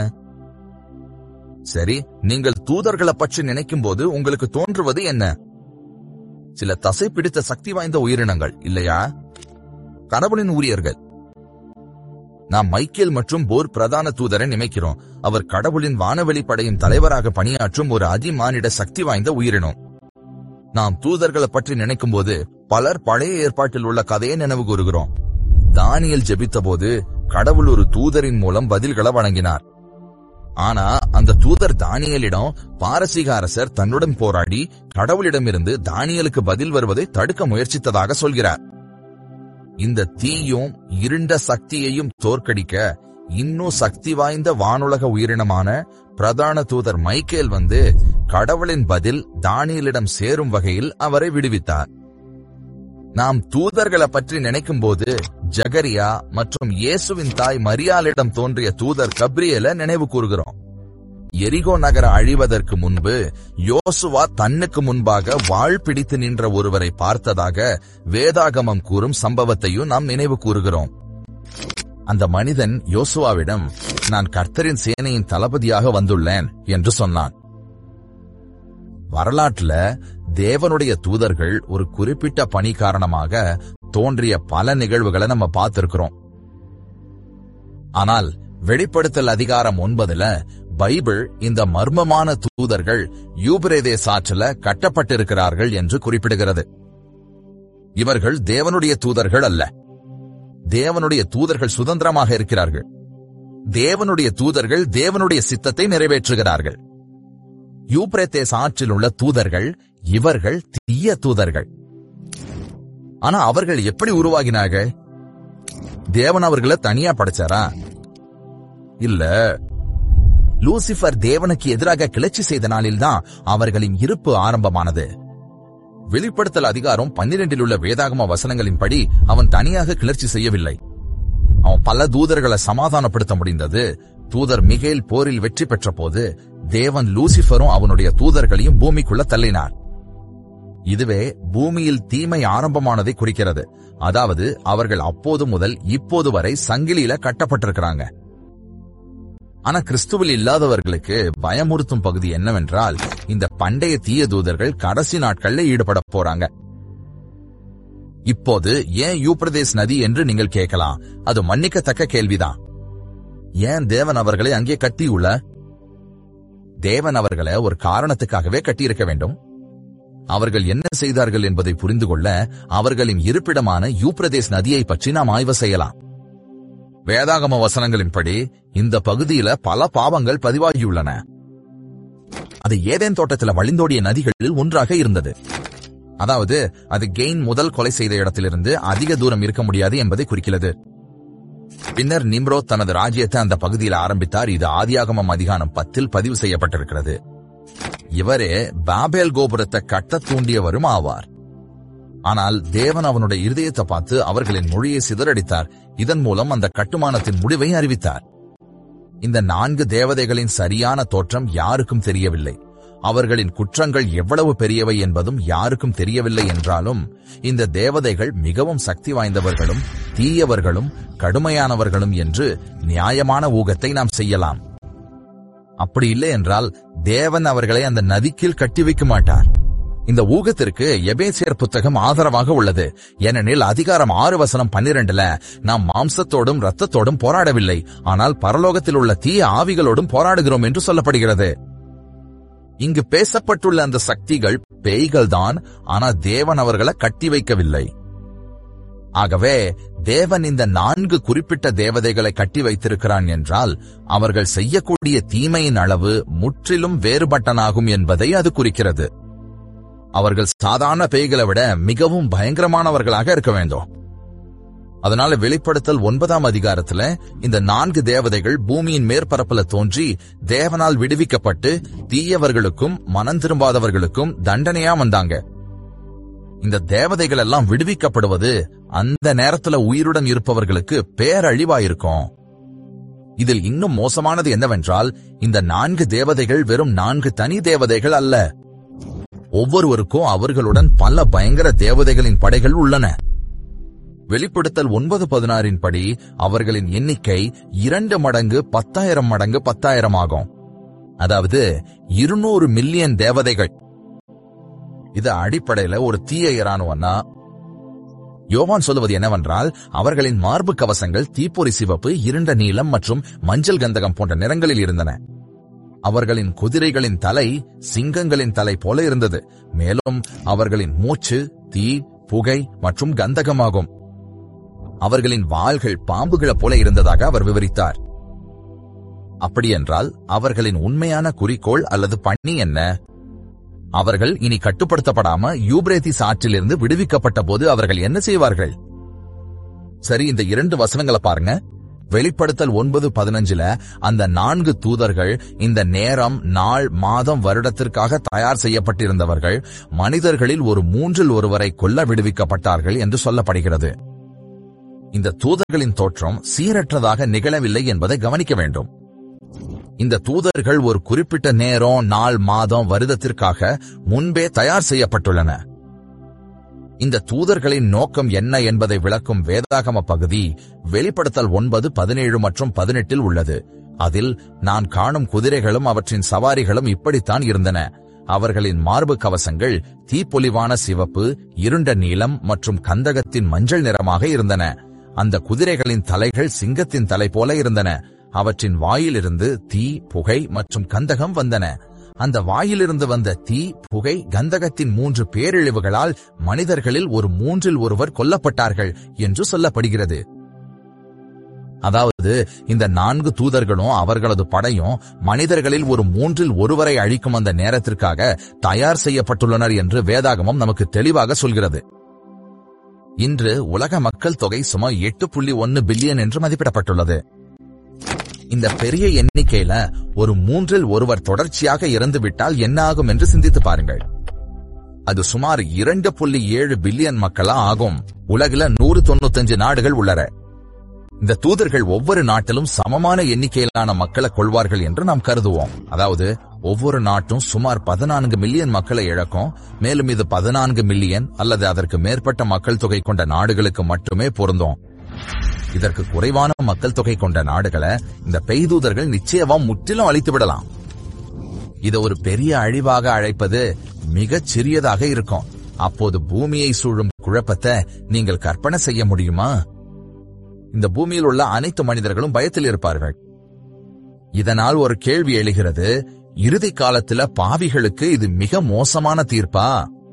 சரி நீங்கள் தூதர்களை பற்றி நினைக்கும் போது உங்களுக்கு தோன்றுவது என்ன சில தசை பிடித்த சக்தி வாய்ந்த உயிரினங்கள் இல்லையா கடவுளின் ஊழியர்கள் நாம் மைக்கேல் மற்றும் போர் பிரதான தூதரை நினைக்கிறோம் அவர் கடவுளின் வானவெளி படையின் தலைவராக பணியாற்றும் ஒரு அதிமானிட சக்தி வாய்ந்த உயிரினம் நாம் தூதர்களை பற்றி நினைக்கும் போது பலர் பழைய ஏற்பாட்டில் உள்ள கதையை நினைவு கூறுகிறோம் தானியல் ஜெபித்த போது கடவுள் ஒரு தூதரின் மூலம் பதில்களை வழங்கினார் ஆனா அந்த தூதர் தானியலிடம் பாரசீக அரசர் தன்னுடன் போராடி கடவுளிடமிருந்து தானியலுக்கு பதில் வருவதை தடுக்க முயற்சித்ததாக சொல்கிறார் இந்த தீயும் இருண்ட சக்தியையும் தோற்கடிக்க இன்னும் சக்தி வாய்ந்த வானுலக உயிரினமான பிரதான தூதர் மைக்கேல் வந்து கடவுளின் பதில் தானியலிடம் சேரும் வகையில் அவரை விடுவித்தார் நாம் தூதர்களை பற்றி நினைக்கும் போது ஜகரியா மற்றும் இயேசுவின் தாய் மரியாளிடம் தோன்றிய தூதர் கப்ரியல நினைவு கூறுகிறோம் எரிகோ நகர அழிவதற்கு முன்பு யோசுவா தன்னுக்கு முன்பாக வாழ் பிடித்து நின்ற ஒருவரை பார்த்ததாக வேதாகமம் கூறும் சம்பவத்தையும் நாம் நினைவு கூறுகிறோம் அந்த மனிதன் யோசுவாவிடம் நான் கர்த்தரின் சேனையின் தளபதியாக வந்துள்ளேன் என்று சொன்னான் வரலாற்றுல தேவனுடைய தூதர்கள் ஒரு குறிப்பிட்ட பணி காரணமாக தோன்றிய பல நிகழ்வுகளை நம்ம பார்த்திருக்கிறோம் ஆனால் வெளிப்படுத்தல் அதிகாரம் ஒன்பதுல பைபிள் இந்த மர்மமான தூதர்கள் யூபிரேதே சாற்றில கட்டப்பட்டிருக்கிறார்கள் என்று குறிப்பிடுகிறது இவர்கள் தேவனுடைய தூதர்கள் அல்ல தேவனுடைய தூதர்கள் சுதந்திரமாக இருக்கிறார்கள் தேவனுடைய தூதர்கள் தேவனுடைய சித்தத்தை நிறைவேற்றுகிறார்கள் யூப்ரேத்தேஸ் ஆற்றில் உள்ள தூதர்கள் இவர்கள் தீய தூதர்கள் ஆனா அவர்கள் எப்படி உருவாகினார்கள் தேவன் அவர்களை தனியா படைச்சாரா இல்ல லூசிபர் தேவனுக்கு எதிராக கிளர்ச்சி செய்த நாளில்தான் அவர்களின் இருப்பு ஆரம்பமானது வெளிப்படுத்தல் அதிகாரம் பன்னிரெண்டில் உள்ள வேதாகம வசனங்களின்படி அவன் தனியாக கிளர்ச்சி செய்யவில்லை அவன் பல தூதர்களை சமாதானப்படுத்த முடிந்தது தூதர் மிகேல் போரில் வெற்றி பெற்ற போது தேவன் லூசிபரும் அவனுடைய தூதர்களையும் பூமிக்குள்ள தள்ளினார் இதுவே பூமியில் தீமை ஆரம்பமானதை குறிக்கிறது அதாவது அவர்கள் அப்போது முதல் இப்போது வரை சங்கிலியில கட்டப்பட்டிருக்கிறாங்க ஆனா கிறிஸ்துவில் இல்லாதவர்களுக்கு பயமுறுத்தும் பகுதி என்னவென்றால் இந்த பண்டைய தீய தூதர்கள் கடைசி நாட்கள்ல ஈடுபட போறாங்க இப்போது ஏன் யூப்ரதேஸ் நதி என்று நீங்கள் கேட்கலாம் அது மன்னிக்கத்தக்க கேள்விதான் ஏன் தேவன் அவர்களை அங்கே கட்டியுள்ள தேவன் அவர்களை ஒரு காரணத்துக்காகவே கட்டியிருக்க வேண்டும் அவர்கள் என்ன செய்தார்கள் என்பதை புரிந்து கொள்ள அவர்களின் இருப்பிடமான யூப்ரதேஸ் நதியை பற்றி நாம் ஆய்வு செய்யலாம் வேதாகம வசனங்களின்படி இந்த பகுதியில பல பாவங்கள் பதிவாகியுள்ளன அது ஏதேன் தோட்டத்தில் வழிந்தோடிய நதிகளில் ஒன்றாக இருந்தது அதாவது அது கெயின் முதல் கொலை செய்த இடத்திலிருந்து அதிக தூரம் இருக்க முடியாது என்பதை குறிக்கிறது பின்னர் நிம்ரோத் தனது ராஜ்யத்தை அந்த பகுதியில் ஆரம்பித்தார் இது ஆதியாகமம் அதிகாரம் பத்தில் பதிவு செய்யப்பட்டிருக்கிறது இவரே பாபேல் கோபுரத்தை கட்டத் தூண்டியவரும் ஆவார் ஆனால் தேவன் அவனுடைய இருதயத்தை பார்த்து அவர்களின் மொழியை சிதறடித்தார் இதன் மூலம் அந்த கட்டுமானத்தின் முடிவை அறிவித்தார் இந்த நான்கு தேவதைகளின் சரியான தோற்றம் யாருக்கும் தெரியவில்லை அவர்களின் குற்றங்கள் எவ்வளவு பெரியவை என்பதும் யாருக்கும் தெரியவில்லை என்றாலும் இந்த தேவதைகள் மிகவும் சக்தி வாய்ந்தவர்களும் தீயவர்களும் கடுமையானவர்களும் என்று நியாயமான ஊகத்தை நாம் செய்யலாம் அப்படி இல்லை என்றால் தேவன் அவர்களை அந்த நதிக்கீழ் கட்டி வைக்க மாட்டார் இந்த ஊகத்திற்கு எபேசியர் புத்தகம் ஆதரவாக உள்ளது ஏனெனில் அதிகாரம் ஆறு வசனம் பன்னிரண்டுல நாம் மாம்சத்தோடும் ரத்தத்தோடும் போராடவில்லை ஆனால் பரலோகத்தில் உள்ள தீய ஆவிகளோடும் போராடுகிறோம் என்று சொல்லப்படுகிறது இங்கு பேசப்பட்டுள்ள அந்த சக்திகள் பேய்கள் தான் ஆனா தேவன் அவர்களை கட்டி வைக்கவில்லை ஆகவே தேவன் இந்த நான்கு குறிப்பிட்ட தேவதைகளை கட்டி வைத்திருக்கிறான் என்றால் அவர்கள் செய்யக்கூடிய தீமையின் அளவு முற்றிலும் வேறுபட்டனாகும் என்பதை அது குறிக்கிறது அவர்கள் சாதாரண பேய்களை விட மிகவும் பயங்கரமானவர்களாக இருக்க வேண்டும் அதனால வெளிப்படுத்தல் ஒன்பதாம் அதிகாரத்துல இந்த நான்கு தேவதைகள் பூமியின் மேற்பரப்புல தோன்றி தேவனால் விடுவிக்கப்பட்டு தீயவர்களுக்கும் மனம் திரும்பாதவர்களுக்கும் தண்டனையா வந்தாங்க இந்த தேவதைகள் எல்லாம் விடுவிக்கப்படுவது அந்த நேரத்துல உயிருடன் இருப்பவர்களுக்கு பேரழிவாயிருக்கும் இதில் இன்னும் மோசமானது என்னவென்றால் இந்த நான்கு தேவதைகள் வெறும் நான்கு தனி தேவதைகள் அல்ல ஒவ்வொருவருக்கும் அவர்களுடன் பல பயங்கர தேவதைகளின் படைகள் உள்ளன வெளிப்படுத்தல் ஒன்பது பதினாறின் படி அவர்களின் எண்ணிக்கை இரண்டு மடங்கு பத்தாயிரம் மடங்கு பத்தாயிரம் ஆகும் அதாவது இருநூறு மில்லியன் தேவதைகள் இது அடிப்படையில ஒரு தீய இராணுவம்னா யோவான் சொல்லுவது என்னவென்றால் அவர்களின் மார்பு கவசங்கள் தீப்பொறி சிவப்பு இருண்ட நீலம் மற்றும் மஞ்சள் கந்தகம் போன்ற நிறங்களில் இருந்தன அவர்களின் குதிரைகளின் தலை சிங்கங்களின் தலை போல இருந்தது மேலும் அவர்களின் மூச்சு தீ புகை மற்றும் கந்தகமாகும் அவர்களின் வாள்கள் பாம்புகளைப் போல இருந்ததாக அவர் விவரித்தார் அப்படியென்றால் அவர்களின் உண்மையான குறிக்கோள் அல்லது பணி என்ன அவர்கள் இனி கட்டுப்படுத்தப்படாம யூப்ரேதிஸ் ஆற்றிலிருந்து விடுவிக்கப்பட்ட போது அவர்கள் என்ன செய்வார்கள் சரி இந்த இரண்டு வசனங்களை பாருங்க வெளிப்படுத்தல் ஒன்பது பதினஞ்சுல அந்த நான்கு தூதர்கள் இந்த நேரம் நாள் மாதம் வருடத்திற்காக தயார் செய்யப்பட்டிருந்தவர்கள் மனிதர்களில் ஒரு மூன்றில் ஒருவரை கொல்ல விடுவிக்கப்பட்டார்கள் என்று சொல்லப்படுகிறது இந்த தூதர்களின் தோற்றம் சீரற்றதாக நிகழவில்லை என்பதை கவனிக்க வேண்டும் இந்த தூதர்கள் ஒரு குறிப்பிட்ட நேரம் நாள் மாதம் வருடத்திற்காக முன்பே தயார் செய்யப்பட்டுள்ளன இந்த தூதர்களின் நோக்கம் என்ன என்பதை விளக்கும் வேதாகம பகுதி வெளிப்படுத்தல் ஒன்பது பதினேழு மற்றும் பதினெட்டில் உள்ளது அதில் நான் காணும் குதிரைகளும் அவற்றின் சவாரிகளும் இப்படித்தான் இருந்தன அவர்களின் மார்பு கவசங்கள் தீப்பொலிவான சிவப்பு இருண்ட நீலம் மற்றும் கந்தகத்தின் மஞ்சள் நிறமாக இருந்தன அந்த குதிரைகளின் தலைகள் சிங்கத்தின் தலை போல இருந்தன அவற்றின் வாயிலிருந்து தீ புகை மற்றும் கந்தகம் வந்தன அந்த வாயிலிருந்து வந்த தீ புகை கந்தகத்தின் மூன்று பேரிழிவுகளால் மனிதர்களில் ஒரு மூன்றில் ஒருவர் கொல்லப்பட்டார்கள் என்று சொல்லப்படுகிறது அதாவது இந்த நான்கு தூதர்களும் அவர்களது படையும் மனிதர்களில் ஒரு மூன்றில் ஒருவரை அழிக்கும் அந்த நேரத்திற்காக தயார் செய்யப்பட்டுள்ளனர் என்று வேதாகமம் நமக்கு தெளிவாக சொல்கிறது இன்று உலக மக்கள் தொகை சுமார் எட்டு புள்ளி ஒன்னு பில்லியன் என்று மதிப்பிடப்பட்டுள்ளது இந்த பெரிய எண்ணிக்கையில ஒரு மூன்றில் ஒருவர் தொடர்ச்சியாக இறந்துவிட்டால் என்ன ஆகும் என்று சிந்தித்து பாருங்கள் அது சுமார் இரண்டு புள்ளி ஏழு பில்லியன் மக்களா ஆகும் உலகில நூறு தொண்ணூத்தஞ்சு நாடுகள் உள்ளன இந்த தூதர்கள் ஒவ்வொரு நாட்டிலும் சமமான எண்ணிக்கையிலான மக்களை கொள்வார்கள் என்று நாம் கருதுவோம் அதாவது ஒவ்வொரு நாட்டும் சுமார் பதினான்கு மில்லியன் மக்களை இழக்கும் மேலும் இது பதினான்கு மில்லியன் அல்லது அதற்கு மேற்பட்ட மக்கள் தொகை கொண்ட நாடுகளுக்கு மட்டுமே பொருந்தும் இதற்கு குறைவான மக்கள் தொகை கொண்ட நாடுகளை இந்த பெய்தூதர்கள் நிச்சயமா முற்றிலும் அழித்து விடலாம் இதை ஒரு பெரிய அழிவாக அழைப்பது மிகச் சிறியதாக இருக்கும் அப்போது பூமியை சூழும் குழப்பத்தை நீங்கள் கற்பனை செய்ய முடியுமா இந்த பூமியில் உள்ள அனைத்து மனிதர்களும் பயத்தில் இருப்பார்கள் இதனால் ஒரு கேள்வி எழுகிறது இறுதி காலத்துல பாவிகளுக்கு இது மிக மோசமான தீர்ப்பா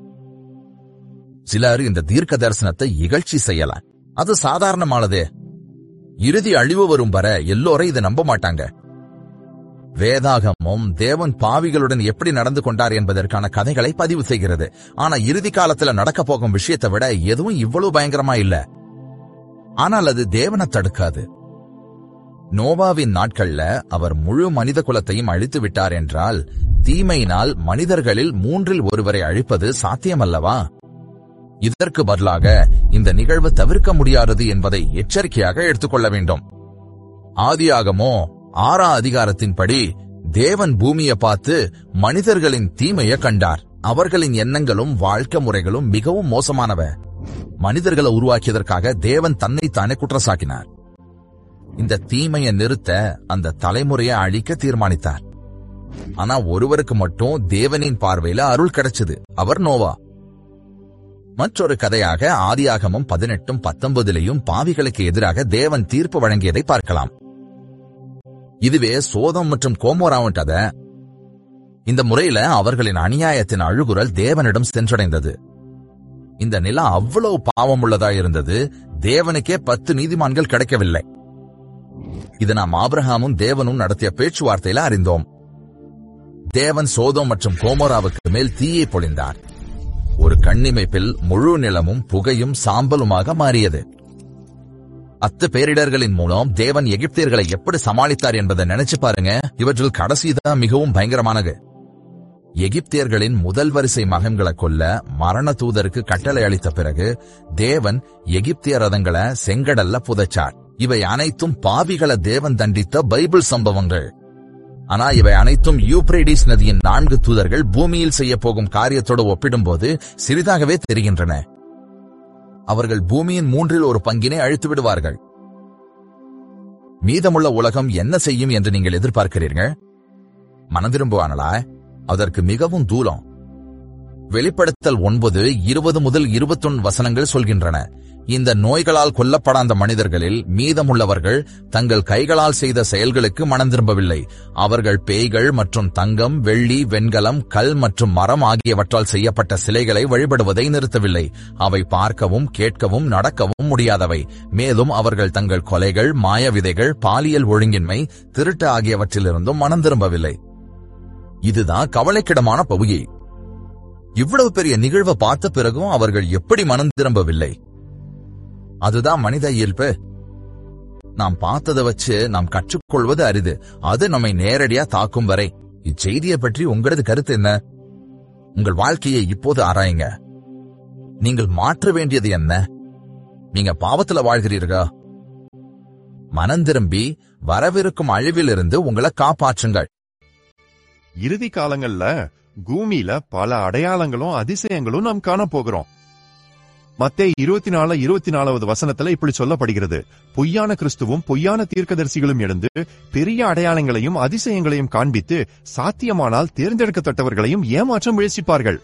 சிலர் இந்த தீர்க்க தரிசனத்தை இகழ்ச்சி செய்யலாம் அது சாதாரணமானதே இறுதி அழிவு வரும் வர எல்லோரும் இதை நம்ப மாட்டாங்க வேதாகமும் தேவன் பாவிகளுடன் எப்படி நடந்து கொண்டார் என்பதற்கான கதைகளை பதிவு செய்கிறது ஆனா இறுதி காலத்துல நடக்க போகும் விஷயத்தை விட எதுவும் இவ்வளவு பயங்கரமா இல்ல ஆனால் அது தேவனை தடுக்காது நோவாவின் நாட்கள்ல அவர் முழு மனித குலத்தையும் அழித்து விட்டார் என்றால் தீமையினால் மனிதர்களில் மூன்றில் ஒருவரை அழிப்பது சாத்தியமல்லவா இதற்கு பதிலாக இந்த நிகழ்வு தவிர்க்க முடியாதது என்பதை எச்சரிக்கையாக எடுத்துக்கொள்ள வேண்டும் ஆதியாகமோ ஆறா அதிகாரத்தின்படி தேவன் பூமியை பார்த்து மனிதர்களின் தீமையை கண்டார் அவர்களின் எண்ணங்களும் வாழ்க்கை முறைகளும் மிகவும் மோசமானவ மனிதர்களை உருவாக்கியதற்காக தேவன் தன்னைத்தானே குற்றச்சாட்டினார் இந்த தீமையை நிறுத்த அந்த தலைமுறையை அழிக்க தீர்மானித்தார் ஆனா ஒருவருக்கு மட்டும் தேவனின் பார்வையில அருள் கிடைச்சது அவர் நோவா மற்றொரு கதையாக ஆதியாகமம் பதினெட்டும் பத்தொன்பதிலையும் பாவிகளுக்கு எதிராக தேவன் தீர்ப்பு வழங்கியதை பார்க்கலாம் இதுவே சோதம் மற்றும் கோமோராவன் கதை இந்த முறையில அவர்களின் அநியாயத்தின் அழுகுரல் தேவனிடம் சென்றடைந்தது இந்த நிலம் அவ்வளவு பாவம் உள்ளதா இருந்தது தேவனுக்கே பத்து நீதிமான்கள் கிடைக்கவில்லை இது நாம் ஆபிரகாமும் தேவனும் நடத்திய பேச்சுவார்த்தையில அறிந்தோம் தேவன் சோதம் மற்றும் கோமோராவுக்கு மேல் தீயை பொழிந்தார் ஒரு கண்ணிமைப்பில் முழு நிலமும் புகையும் சாம்பலுமாக மாறியது அத்து பேரிடர்களின் மூலம் தேவன் எகிப்தியர்களை எப்படி சமாளித்தார் என்பதை நினைச்சு பாருங்க இவற்றில் கடைசிதான் மிகவும் பயங்கரமானது எகிப்தியர்களின் முதல் வரிசை மகன்களை கொல்ல மரண தூதருக்கு கட்டளை அளித்த பிறகு தேவன் எகிப்திய ரதங்களை செங்கடல்ல புதைச்சார் இவை அனைத்தும் பாவிகளை தேவன் தண்டித்த பைபிள் சம்பவங்கள் ஆனா இவை அனைத்தும் யூப்ரேடிஸ் நதியின் நான்கு தூதர்கள் பூமியில் செய்ய போகும் காரியத்தோடு ஒப்பிடும்போது சிறிதாகவே தெரிகின்றன அவர்கள் பூமியின் மூன்றில் ஒரு பங்கினை அழித்து விடுவார்கள் மீதமுள்ள உலகம் என்ன செய்யும் என்று நீங்கள் எதிர்பார்க்கிறீர்கள் மனதிரும்புவானலா அதற்கு மிகவும் தூரம் வெளிப்படுத்தல் ஒன்பது இருபது முதல் இருபத்தொன்னு வசனங்கள் சொல்கின்றன இந்த நோய்களால் கொல்லப்படாத மனிதர்களில் மீதமுள்ளவர்கள் தங்கள் கைகளால் செய்த செயல்களுக்கு மனம் திரும்பவில்லை அவர்கள் பேய்கள் மற்றும் தங்கம் வெள்ளி வெண்கலம் கல் மற்றும் மரம் ஆகியவற்றால் செய்யப்பட்ட சிலைகளை வழிபடுவதை நிறுத்தவில்லை அவை பார்க்கவும் கேட்கவும் நடக்கவும் முடியாதவை மேலும் அவர்கள் தங்கள் கொலைகள் மாய விதைகள் பாலியல் ஒழுங்கின்மை திருட்டு ஆகியவற்றிலிருந்தும் மனம் திரும்பவில்லை இதுதான் கவலைக்கிடமான பகுதி இவ்வளவு பெரிய நிகழ்வை பார்த்த பிறகும் அவர்கள் எப்படி மனம் திரும்பவில்லை அதுதான் மனித இயல்பு நாம் பார்த்ததை வச்சு நாம் கற்றுக்கொள்வது அரிது அது நம்மை நேரடியா தாக்கும் வரை இச்செய்தியை பற்றி உங்களது கருத்து என்ன உங்கள் வாழ்க்கையை இப்போது ஆராயுங்க நீங்கள் மாற்ற வேண்டியது என்ன நீங்க பாவத்துல வாழ்கிறீர்களா மனம் திரும்பி வரவிருக்கும் அழிவிலிருந்து உங்களை காப்பாற்றுங்கள் இறுதி காலங்கள்ல பூமியில பல அடையாளங்களும் அதிசயங்களும் நாம் காண போகிறோம் மத்தே இருபத்தி நாலு இருபத்தி நாலாவது வசனத்துல இப்படி சொல்லப்படுகிறது பொய்யான கிறிஸ்துவும் பொய்யான தீர்க்கதரிசிகளும் எழுந்து பெரிய அடையாளங்களையும் அதிசயங்களையும் காண்பித்து சாத்தியமானால் தேர்ந்தெடுக்கப்பட்டவர்களையும் ஏமாற்ற முயற்சிப்பார்கள்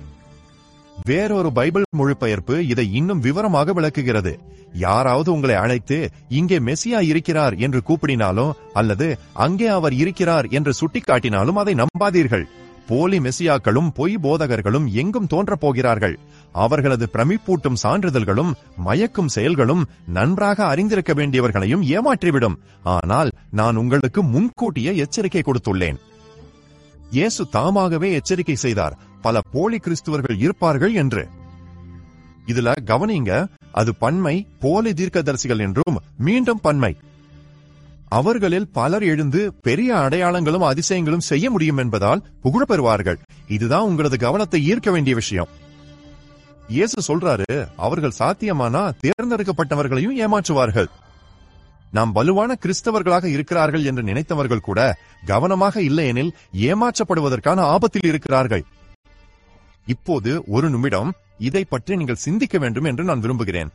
வேறொரு பைபிள் மொழிபெயர்ப்பு இதை இன்னும் விவரமாக விளக்குகிறது யாராவது உங்களை அழைத்து இங்கே மெசியா இருக்கிறார் என்று கூப்பிடினாலும் அல்லது அங்கே அவர் இருக்கிறார் என்று சுட்டிக்காட்டினாலும் அதை நம்பாதீர்கள் போலி மெசியாக்களும் பொய் போதகர்களும் எங்கும் தோன்றப் போகிறார்கள் அவர்களது பிரமிப்பூட்டும் சான்றிதழ்களும் மயக்கும் செயல்களும் நன்றாக அறிந்திருக்க வேண்டியவர்களையும் ஏமாற்றிவிடும் ஆனால் நான் உங்களுக்கு முன்கூட்டியே எச்சரிக்கை கொடுத்துள்ளேன் இயேசு தாமாகவே எச்சரிக்கை செய்தார் பல போலி கிறிஸ்துவர்கள் இருப்பார்கள் என்று இதுல கவனிங்க அது பன்மை போலி தீர்க்கதரிசிகள் என்றும் மீண்டும் பன்மை அவர்களில் பலர் எழுந்து பெரிய அடையாளங்களும் அதிசயங்களும் செய்ய முடியும் என்பதால் புகழ் பெறுவார்கள் இதுதான் உங்களது கவனத்தை ஈர்க்க வேண்டிய விஷயம் இயேசு சொல்றாரு அவர்கள் சாத்தியமானா தேர்ந்தெடுக்கப்பட்டவர்களையும் ஏமாற்றுவார்கள் நாம் வலுவான கிறிஸ்தவர்களாக இருக்கிறார்கள் என்று நினைத்தவர்கள் கூட கவனமாக இல்லையெனில் ஏமாற்றப்படுவதற்கான ஆபத்தில் இருக்கிறார்கள் இப்போது ஒரு நிமிடம் இதை பற்றி நீங்கள் சிந்திக்க வேண்டும் என்று நான் விரும்புகிறேன்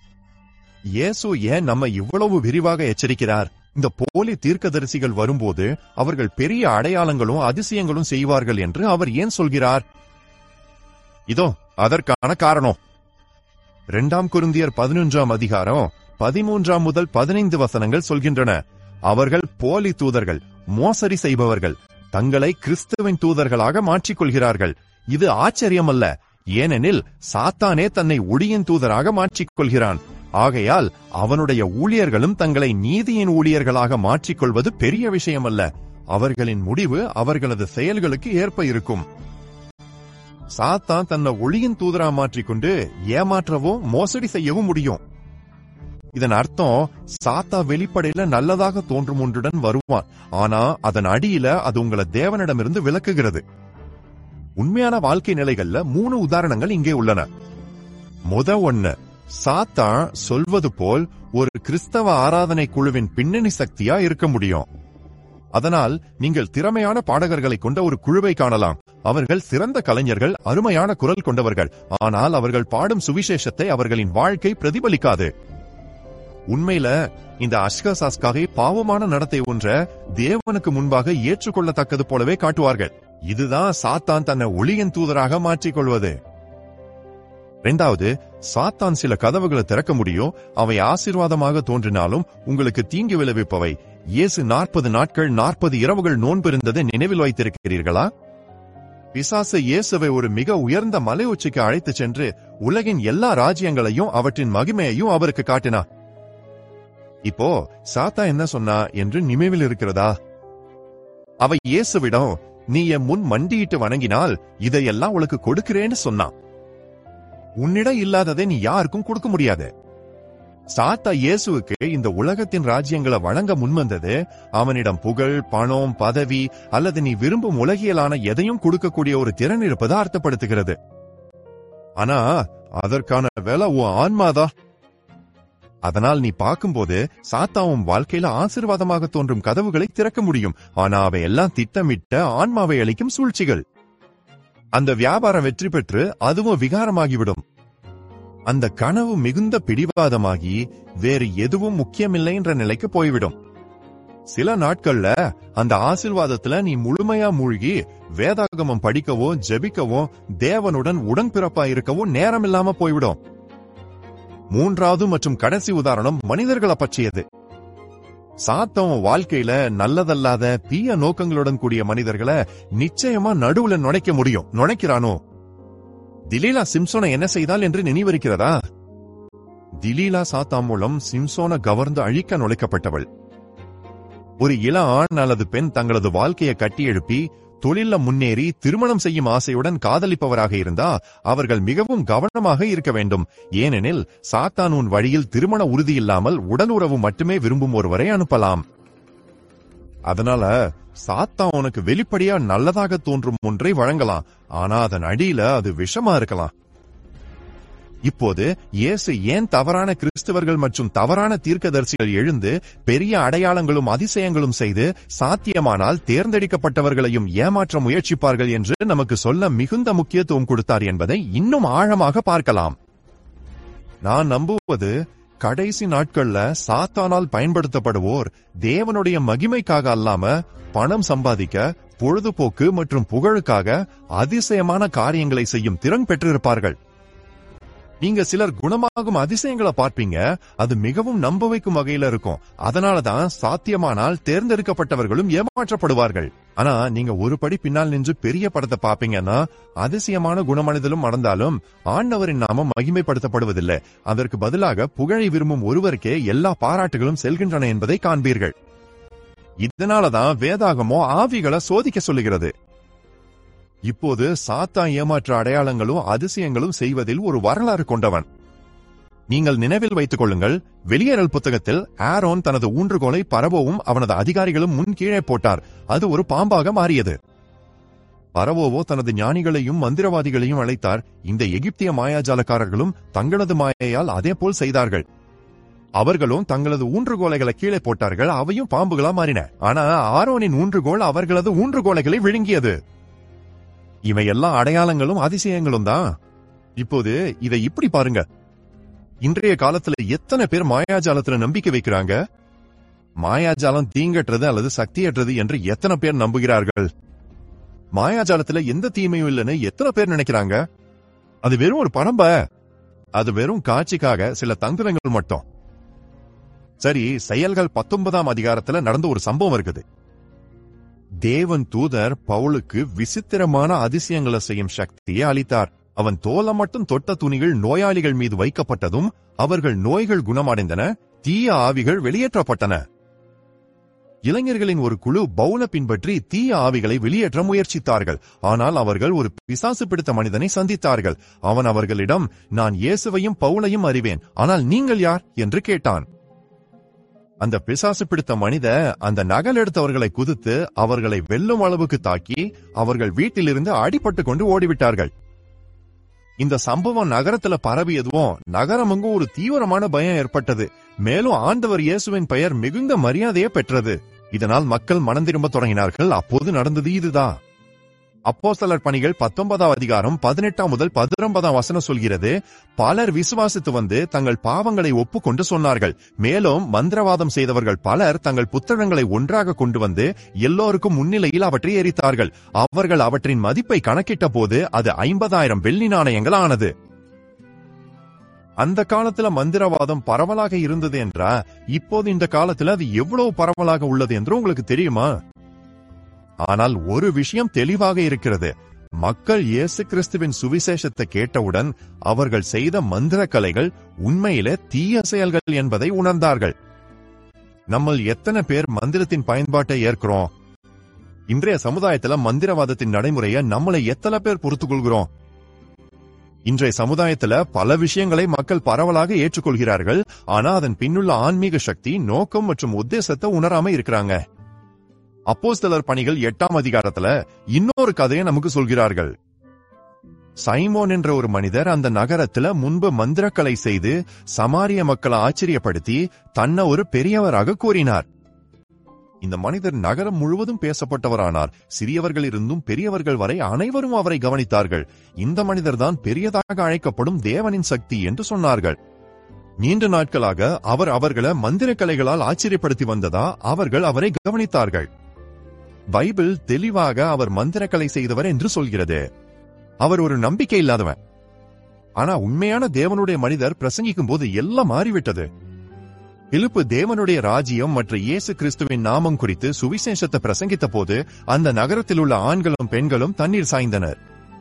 இயேசு ஏன் நம்ம இவ்வளவு விரிவாக எச்சரிக்கிறார் இந்த போலி தீர்க்கதரிசிகள் வரும்போது அவர்கள் பெரிய அடையாளங்களும் அதிசயங்களும் செய்வார்கள் என்று அவர் ஏன் சொல்கிறார் இதோ அதற்கான காரணம் இரண்டாம் குருந்தியர் பதினொன்றாம் அதிகாரம் பதிமூன்றாம் முதல் பதினைந்து வசனங்கள் சொல்கின்றன அவர்கள் போலி தூதர்கள் மோசடி செய்பவர்கள் தங்களை கிறிஸ்துவின் தூதர்களாக மாற்றிக்கொள்கிறார்கள் இது ஆச்சரியமல்ல ஏனெனில் சாத்தானே தன்னை ஒளியின் தூதராக மாற்றிக்கொள்கிறான் ஆகையால் அவனுடைய ஊழியர்களும் தங்களை நீதியின் ஊழியர்களாக மாற்றிக்கொள்வது பெரிய விஷயமல்ல அவர்களின் முடிவு அவர்களது செயல்களுக்கு ஏற்ப இருக்கும் சாத்தான் தன்னை ஒளியின் தூதரா மாற்றிக்கொண்டு ஏமாற்றவும் மோசடி செய்யவும் முடியும் இதன் அர்த்தம் சாத்தா வெளிப்படையில நல்லதாக தோன்றும் ஒன்றுடன் வருவான் ஆனா அதன் அடியில அது உங்களை தேவனிடமிருந்து விலக்குகிறது உண்மையான வாழ்க்கை நிலைகள்ல மூணு உதாரணங்கள் இங்கே உள்ளன முத ஒண்ணு சாத்தா சொல்வது போல் ஒரு கிறிஸ்தவ ஆராதனை குழுவின் பின்னணி சக்தியா இருக்க முடியும் அதனால் நீங்கள் திறமையான பாடகர்களை கொண்ட ஒரு குழுவை காணலாம் அவர்கள் சிறந்த கலைஞர்கள் அருமையான குரல் கொண்டவர்கள் ஆனால் அவர்கள் பாடும் சுவிசேஷத்தை அவர்களின் வாழ்க்கை பிரதிபலிக்காது உண்மையில இந்த அஷ்கசாஸ்காகை பாவமான நடத்தை ஒன்ற தேவனுக்கு முன்பாக ஏற்றுக்கொள்ளத்தக்கது போலவே காட்டுவார்கள் இதுதான் சாத்தான் தன்னை ஒளியின் தூதராக மாற்றிக்கொள்வது இரண்டாவது சாத்தான் சில கதவுகளை திறக்க முடியும் அவை ஆசீர்வாதமாக தோன்றினாலும் உங்களுக்கு தீங்கு விளைவிப்பவை இயேசு நாற்பது நாட்கள் நாற்பது இரவுகள் நோன்பிருந்ததை நினைவில் வைத்திருக்கிறீர்களா பிசாசு இயேசுவை ஒரு மிக உயர்ந்த மலை உச்சிக்கு அழைத்துச் சென்று உலகின் எல்லா ராஜ்யங்களையும் அவற்றின் மகிமையையும் அவருக்கு காட்டினார் இப்போ சாத்தா என்ன சொன்னா என்று நினைவில் இருக்கிறதா அவ இயேசுவிடம் நீ என் முன் மண்டியிட்டு வணங்கினால் இதையெல்லாம் உனக்கு கொடுக்கிறேன்னு சொன்னான் உன்னிடம் இல்லாததை நீ யாருக்கும் கொடுக்க முடியாது சாத்தா இயேசுவுக்கு இந்த உலகத்தின் ராஜ்யங்களை வழங்க முன்வந்தது அவனிடம் புகழ் பணம் பதவி அல்லது நீ விரும்பும் உலகியலான எதையும் கொடுக்கக்கூடிய ஒரு திறன் இருப்பதை அர்த்தப்படுத்துகிறது ஆனா அதற்கான வேலை உன் ஆன்மாதான் அதனால் நீ பார்க்கும்போது சாத்தாவும் வாழ்க்கையில ஆசீர்வாதமாக தோன்றும் கதவுகளை திறக்க முடியும் ஆனா அவை எல்லாம் திட்டமிட்ட ஆன்மாவை அளிக்கும் சூழ்ச்சிகள் அந்த வியாபாரம் வெற்றி பெற்று அதுவும் விகாரமாகிவிடும் அந்த கனவு மிகுந்த பிடிவாதமாகி வேறு எதுவும் முக்கியமில்லை என்ற நிலைக்கு போய்விடும் சில நாட்கள்ல அந்த ஆசிர்வாதத்துல நீ முழுமையா மூழ்கி வேதாகமம் படிக்கவோ ஜெபிக்கவோ தேவனுடன் உடன்பிறப்பா இருக்கவோ நேரம் இல்லாம போய்விடும் மூன்றாவது மற்றும் கடைசி உதாரணம் மனிதர்களை பற்றியது சாத்தம் வாழ்க்கையில நல்லதல்லாத தீய நோக்கங்களுடன் கூடிய மனிதர்களை நிச்சயமா நடுவுல நுழைக்க முடியும் நுழைக்கிறானோ திலீலா சிம்சோனை என்ன செய்தால் என்று நினைவிருக்கிறதா திலீலா சாத்தா மூலம் சிம்சோனை கவர்ந்து அழிக்க நுழைக்கப்பட்டவள் ஒரு இள ஆண் அல்லது பெண் தங்களது வாழ்க்கையை கட்டி எழுப்பி தொழில்ல முன்னேறி திருமணம் செய்யும் ஆசையுடன் காதலிப்பவராக இருந்தா அவர்கள் மிகவும் கவனமாக இருக்க வேண்டும் ஏனெனில் சாத்தான் உன் வழியில் திருமண உறுதி இல்லாமல் உடல் உறவு மட்டுமே விரும்பும் ஒருவரை அனுப்பலாம் அதனால சாத்தா உனக்கு வெளிப்படையா நல்லதாக தோன்றும் ஒன்றை வழங்கலாம் ஆனா அதன் அடியில அது விஷமா இருக்கலாம் இப்போது இயேசு ஏன் தவறான கிறிஸ்தவர்கள் மற்றும் தவறான தீர்க்கதரிசிகள் எழுந்து பெரிய அடையாளங்களும் அதிசயங்களும் செய்து சாத்தியமானால் தேர்ந்தெடுக்கப்பட்டவர்களையும் ஏமாற்ற முயற்சிப்பார்கள் என்று நமக்கு சொல்ல மிகுந்த முக்கியத்துவம் கொடுத்தார் என்பதை இன்னும் ஆழமாக பார்க்கலாம் நான் நம்புவது கடைசி நாட்கள்ல சாத்தானால் பயன்படுத்தப்படுவோர் தேவனுடைய மகிமைக்காக அல்லாம பணம் சம்பாதிக்க பொழுதுபோக்கு மற்றும் புகழுக்காக அதிசயமான காரியங்களை செய்யும் திறன் பெற்றிருப்பார்கள் நீங்க சிலர் குணமாகும் அதிசயங்களை பார்ப்பீங்க அது மிகவும் நம்ப வைக்கும் வகையில இருக்கும் அதனாலதான் சாத்தியமானால் தேர்ந்தெடுக்கப்பட்டவர்களும் ஏமாற்றப்படுவார்கள் ஆனா நீங்க ஒரு படி பின்னால் நின்று பெரிய படத்தை பாப்பீங்கன்னா அதிசயமான குணமனிதலும் நடந்தாலும் ஆண்டவரின் நாமம் மகிமைப்படுத்தப்படுவதில்லை அதற்கு பதிலாக புகழை விரும்பும் ஒருவருக்கே எல்லா பாராட்டுகளும் செல்கின்றன என்பதை காண்பீர்கள் இதனாலதான் வேதாகமோ ஆவிகளை சோதிக்க சொல்லுகிறது இப்போது சாத்தா ஏமாற்ற அடையாளங்களும் அதிசயங்களும் செய்வதில் ஒரு வரலாறு கொண்டவன் நீங்கள் நினைவில் வைத்துக் கொள்ளுங்கள் வெளியேறல் புத்தகத்தில் ஆரோன் தனது ஊன்றுகோலை பரவோவும் அவனது அதிகாரிகளும் முன் கீழே போட்டார் அது ஒரு பாம்பாக மாறியது பரவோவோ தனது ஞானிகளையும் மந்திரவாதிகளையும் அழைத்தார் இந்த எகிப்திய மாயாஜாலக்காரர்களும் தங்களது மாயையால் அதே போல் செய்தார்கள் அவர்களும் தங்களது ஊன்றுகோலைகளை கீழே போட்டார்கள் அவையும் பாம்புகளா மாறின ஆனா ஆரோனின் ஊன்றுகோல் அவர்களது ஊன்றுகோலைகளை விழுங்கியது இவையெல்லாம் அடையாளங்களும் அதிசயங்களும் தான் இப்போது இதை இப்படி பாருங்க இன்றைய காலத்துல எத்தனை பேர் மாயாஜாலத்துல நம்பிக்கை வைக்கிறாங்க மாயாஜாலம் தீங்கற்றது அல்லது சக்தியற்றது என்று எத்தனை பேர் நம்புகிறார்கள் மாயாஜாலத்துல எந்த தீமையும் இல்லைன்னு எத்தனை பேர் நினைக்கிறாங்க அது வெறும் ஒரு பரம்ப அது வெறும் காட்சிக்காக சில தந்திரங்கள் மட்டும் சரி செயல்கள் பத்தொன்பதாம் அதிகாரத்துல நடந்த ஒரு சம்பவம் இருக்குது தேவன் தூதர் பவுலுக்கு விசித்திரமான அதிசயங்களை செய்யும் சக்தியை அளித்தார் அவன் தோலை மட்டும் தொட்ட துணிகள் நோயாளிகள் மீது வைக்கப்பட்டதும் அவர்கள் நோய்கள் குணமடைந்தன தீய ஆவிகள் வெளியேற்றப்பட்டன இளைஞர்களின் ஒரு குழு பவுல பின்பற்றி தீய ஆவிகளை வெளியேற்ற முயற்சித்தார்கள் ஆனால் அவர்கள் ஒரு பிசாசு பிடித்த மனிதனை சந்தித்தார்கள் அவன் அவர்களிடம் நான் இயேசுவையும் பவுலையும் அறிவேன் ஆனால் நீங்கள் யார் என்று கேட்டான் அந்த பிசாசு பிடித்த மனித அந்த நகல் எடுத்தவர்களை குதித்து அவர்களை வெல்லும் அளவுக்கு தாக்கி அவர்கள் வீட்டிலிருந்து அடிபட்டு கொண்டு ஓடிவிட்டார்கள் இந்த சம்பவம் நகரத்துல பரவியதும் நகரமெங்கும் ஒரு தீவிரமான பயம் ஏற்பட்டது மேலும் ஆண்டவர் இயேசுவின் பெயர் மிகுந்த மரியாதையை பெற்றது இதனால் மக்கள் மனம் திரும்ப தொடங்கினார்கள் அப்போது நடந்தது இதுதான் அப்போஸ்தலர் பணிகள் பத்தொன்பதாம் அதிகாரம் பதினெட்டாம் முதல் பதினொன்பதாம் வசனம் சொல்கிறது பலர் விசுவாசித்து வந்து தங்கள் பாவங்களை ஒப்புக்கொண்டு சொன்னார்கள் மேலும் மந்திரவாதம் செய்தவர்கள் பலர் தங்கள் புத்தகங்களை ஒன்றாக கொண்டு வந்து எல்லோருக்கும் முன்னிலையில் அவற்றை எரித்தார்கள் அவர்கள் அவற்றின் மதிப்பை கணக்கிட்ட போது அது ஐம்பதாயிரம் வெள்ளி நாணயங்கள் ஆனது அந்த காலத்துல மந்திரவாதம் பரவலாக இருந்தது என்றா இப்போது இந்த காலத்துல அது எவ்வளவு பரவலாக உள்ளது என்று உங்களுக்கு தெரியுமா ஆனால் ஒரு விஷயம் தெளிவாக இருக்கிறது மக்கள் இயேசு கிறிஸ்துவின் சுவிசேஷத்தை கேட்டவுடன் அவர்கள் செய்த மந்திர கலைகள் உண்மையிலே தீய செயல்கள் என்பதை உணர்ந்தார்கள் நம்மள் எத்தனை பேர் மந்திரத்தின் பயன்பாட்டை ஏற்கிறோம் இன்றைய சமுதாயத்துல மந்திரவாதத்தின் நடைமுறையை நம்மளை எத்தனை பேர் பொறுத்துக் கொள்கிறோம் இன்றைய சமுதாயத்துல பல விஷயங்களை மக்கள் பரவலாக ஏற்றுக்கொள்கிறார்கள் ஆனா அதன் பின்னுள்ள ஆன்மீக சக்தி நோக்கம் மற்றும் உத்தேசத்தை உணராம இருக்கிறாங்க அப்போஸ்தலர் பணிகள் எட்டாம் அதிகாரத்துல இன்னொரு கதையை நமக்கு சொல்கிறார்கள் சைமோன் என்ற ஒரு மனிதர் அந்த நகரத்துல முன்பு மந்திரக்கலை செய்து சமாரிய மக்களை ஆச்சரியப்படுத்தி தன்னை ஒரு பெரியவராக கூறினார் இந்த மனிதர் நகரம் முழுவதும் பேசப்பட்டவரானார் சிறியவர்கள் இருந்தும் பெரியவர்கள் வரை அனைவரும் அவரை கவனித்தார்கள் இந்த மனிதர்தான் பெரியதாக அழைக்கப்படும் தேவனின் சக்தி என்று சொன்னார்கள் நீண்ட நாட்களாக அவர் அவர்களை மந்திர கலைகளால் ஆச்சரியப்படுத்தி வந்ததா அவர்கள் அவரை கவனித்தார்கள் பைபிள் தெளிவாக அவர் மந்திரக்கலை செய்தவர் என்று சொல்கிறது அவர் ஒரு நம்பிக்கை இல்லாதவன் ஆனா உண்மையான தேவனுடைய மனிதர் பிரசங்கிக்கும் போது எல்லாம் மாறிவிட்டது பிலிப்பு தேவனுடைய ராஜ்யம் மற்றும் இயேசு கிறிஸ்துவின் நாமம் குறித்து சுவிசேஷத்தை பிரசங்கித்த போது அந்த நகரத்தில் உள்ள ஆண்களும் பெண்களும் தண்ணீர் சாய்ந்தனர்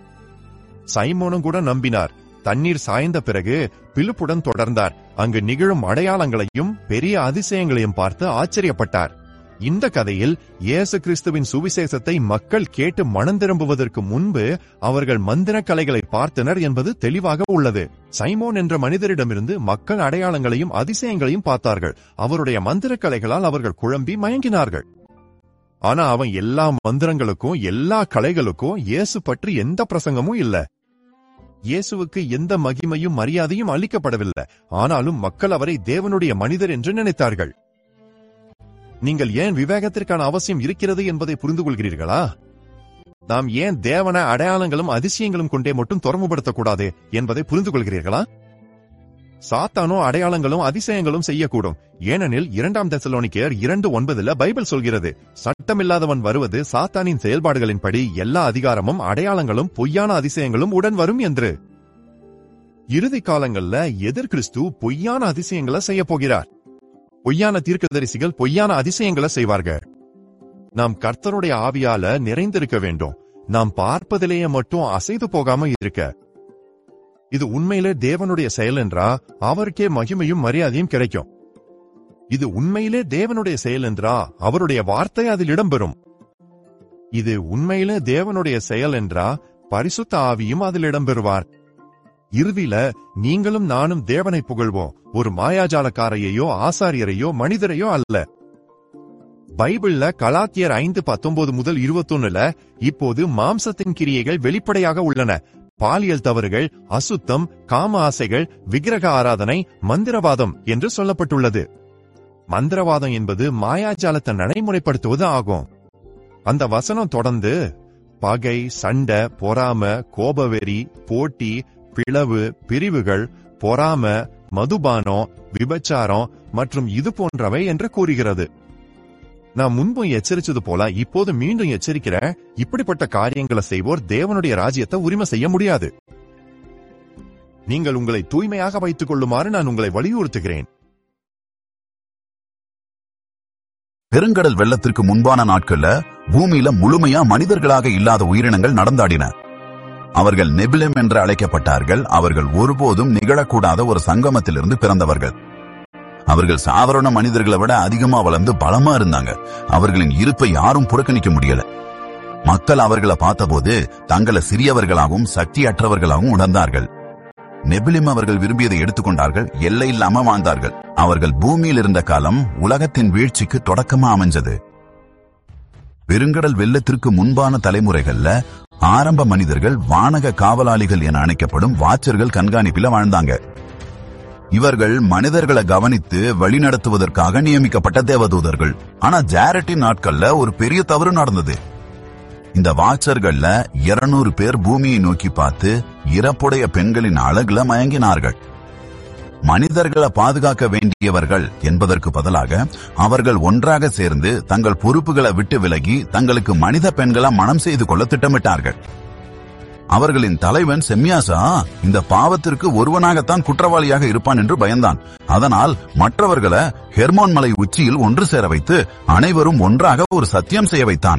சைமோனும் கூட நம்பினார் தண்ணீர் சாய்ந்த பிறகு பிலிப்புடன் தொடர்ந்தார் அங்கு நிகழும் அடையாளங்களையும் பெரிய அதிசயங்களையும் பார்த்து ஆச்சரியப்பட்டார் இந்த கதையில் இயேசு கிறிஸ்துவின் சுவிசேஷத்தை மக்கள் கேட்டு மனம் திரும்புவதற்கு முன்பு அவர்கள் மந்திர கலைகளை பார்த்தனர் என்பது தெளிவாக உள்ளது சைமோன் என்ற மனிதரிடமிருந்து மக்கள் அடையாளங்களையும் அதிசயங்களையும் பார்த்தார்கள் அவருடைய மந்திர கலைகளால் அவர்கள் குழம்பி மயங்கினார்கள் ஆனா அவன் எல்லா மந்திரங்களுக்கும் எல்லா கலைகளுக்கும் இயேசு பற்றி எந்த பிரசங்கமும் இல்ல இயேசுவுக்கு எந்த மகிமையும் மரியாதையும் அளிக்கப்படவில்லை ஆனாலும் மக்கள் அவரை தேவனுடைய மனிதர் என்று நினைத்தார்கள் நீங்கள் ஏன் விவேகத்திற்கான அவசியம் இருக்கிறது என்பதை புரிந்து கொள்கிறீர்களா நாம் ஏன் தேவன அடையாளங்களும் அதிசயங்களும் கொண்டே மட்டும் தொடர்புபடுத்தக்கூடாது என்பதை புரிந்து கொள்கிறீர்களா சாத்தானோ அடையாளங்களும் அதிசயங்களும் செய்யக்கூடும் ஏனெனில் இரண்டாம் தெசலோனிக்கேயர் இரண்டு ஒன்பதுல பைபிள் சொல்கிறது சட்டமில்லாதவன் வருவது சாத்தானின் செயல்பாடுகளின்படி எல்லா அதிகாரமும் அடையாளங்களும் பொய்யான அதிசயங்களும் உடன் வரும் என்று இறுதி காலங்கள்ல எதிர் கிறிஸ்து பொய்யான அதிசயங்களை செய்ய போகிறார் பொய்யான தீர்க்கதரிசிகள் பொய்யான அதிசயங்களை செய்வார்கள் நாம் கர்த்தருடைய ஆவியால நிறைந்திருக்க வேண்டும் நாம் பார்ப்பதிலேயே மட்டும் அசைது போகாம இருக்க இது உண்மையிலே தேவனுடைய செயல் என்றா அவருக்கே மகிமையும் மரியாதையும் கிடைக்கும் இது உண்மையிலே தேவனுடைய செயல் என்றா அவருடைய வார்த்தை அதில் இடம்பெறும் இது உண்மையிலே தேவனுடைய செயல் என்றா பரிசுத்த ஆவியும் அதில் இடம்பெறுவார் இறுதியில நீங்களும் நானும் தேவனை புகழ்வோம் ஒரு மாயாஜாலக்காரையோ ஆசாரியரையோ மனிதரையோ அல்ல பைபிள்ல கலாத்தியர் ஐந்து பத்தொன்பது முதல் இருபத்தொன்னுல இப்போது மாம்சத்தின் கிரியைகள் வெளிப்படையாக உள்ளன பாலியல் தவறுகள் அசுத்தம் காம ஆசைகள் விக்கிரக ஆராதனை மந்திரவாதம் என்று சொல்லப்பட்டுள்ளது மந்திரவாதம் என்பது மாயாஜாலத்தை நடைமுறைப்படுத்துவது ஆகும் அந்த வசனம் தொடர்ந்து பகை சண்டை பொறாம கோபவெறி போட்டி பிளவு பிரிவுகள் பொறாம மதுபானம் விபச்சாரம் மற்றும் இது போன்றவை என்று கூறுகிறது நான் முன்பும் எச்சரிச்சது போல இப்போது மீண்டும் எச்சரிக்கிற இப்படிப்பட்ட காரியங்களை செய்வோர் தேவனுடைய ராஜ்யத்தை உரிமை செய்ய முடியாது நீங்கள் உங்களை தூய்மையாக வைத்துக் கொள்ளுமாறு நான் உங்களை வலியுறுத்துகிறேன் பெருங்கடல் வெள்ளத்திற்கு முன்பான நாட்கள்ல பூமியில முழுமையா மனிதர்களாக இல்லாத உயிரினங்கள் நடந்தாடின அவர்கள் நெபிலம் என்று அழைக்கப்பட்டார்கள் அவர்கள் ஒருபோதும் நிகழக்கூடாத ஒரு சங்கமத்திலிருந்து பிறந்தவர்கள் அவர்கள் சாதாரண மனிதர்களை விட அதிகமா வளர்ந்து பலமா இருந்தாங்க அவர்களின் இருப்பை யாரும் புறக்கணிக்க முடியல மக்கள் அவர்களை பார்த்தபோது தங்களை சிறியவர்களாகவும் சக்தியற்றவர்களாகவும் உணர்ந்தார்கள் நெபிலிம் அவர்கள் விரும்பியதை எடுத்துக்கொண்டார்கள் எல்லை இல்லாம வாழ்ந்தார்கள் அவர்கள் பூமியில் இருந்த காலம் உலகத்தின் வீழ்ச்சிக்கு தொடக்கமா அமைஞ்சது பெருங்கடல் வெள்ளத்திற்கு முன்பான தலைமுறைகள்ல ஆரம்ப மனிதர்கள் வானக காவலாளிகள் என அழைக்கப்படும் வாச்சர்கள் கண்காணிப்பில வாழ்ந்தாங்க இவர்கள் மனிதர்களை கவனித்து வழிநடத்துவதற்காக நியமிக்கப்பட்ட தேவதூதர்கள் ஆனா ஜாரட்டின் நாட்கள்ல ஒரு பெரிய தவறு நடந்தது இந்த வாச்சர்கள்ல 200 பேர் பூமியை நோக்கி பார்த்து இறப்புடைய பெண்களின் அழகுல மயங்கினார்கள் மனிதர்களை பாதுகாக்க வேண்டியவர்கள் என்பதற்கு பதிலாக அவர்கள் ஒன்றாக சேர்ந்து தங்கள் பொறுப்புகளை விட்டு விலகி தங்களுக்கு மனித பெண்களை மனம் செய்து கொள்ள திட்டமிட்டார்கள் அவர்களின் தலைவன் செம்யாசா இந்த பாவத்திற்கு ஒருவனாகத்தான் குற்றவாளியாக இருப்பான் என்று பயந்தான் அதனால் மற்றவர்களை ஹெர்மோன் மலை உச்சியில் ஒன்று சேர வைத்து அனைவரும் ஒன்றாக ஒரு சத்தியம் செய்ய வைத்தான்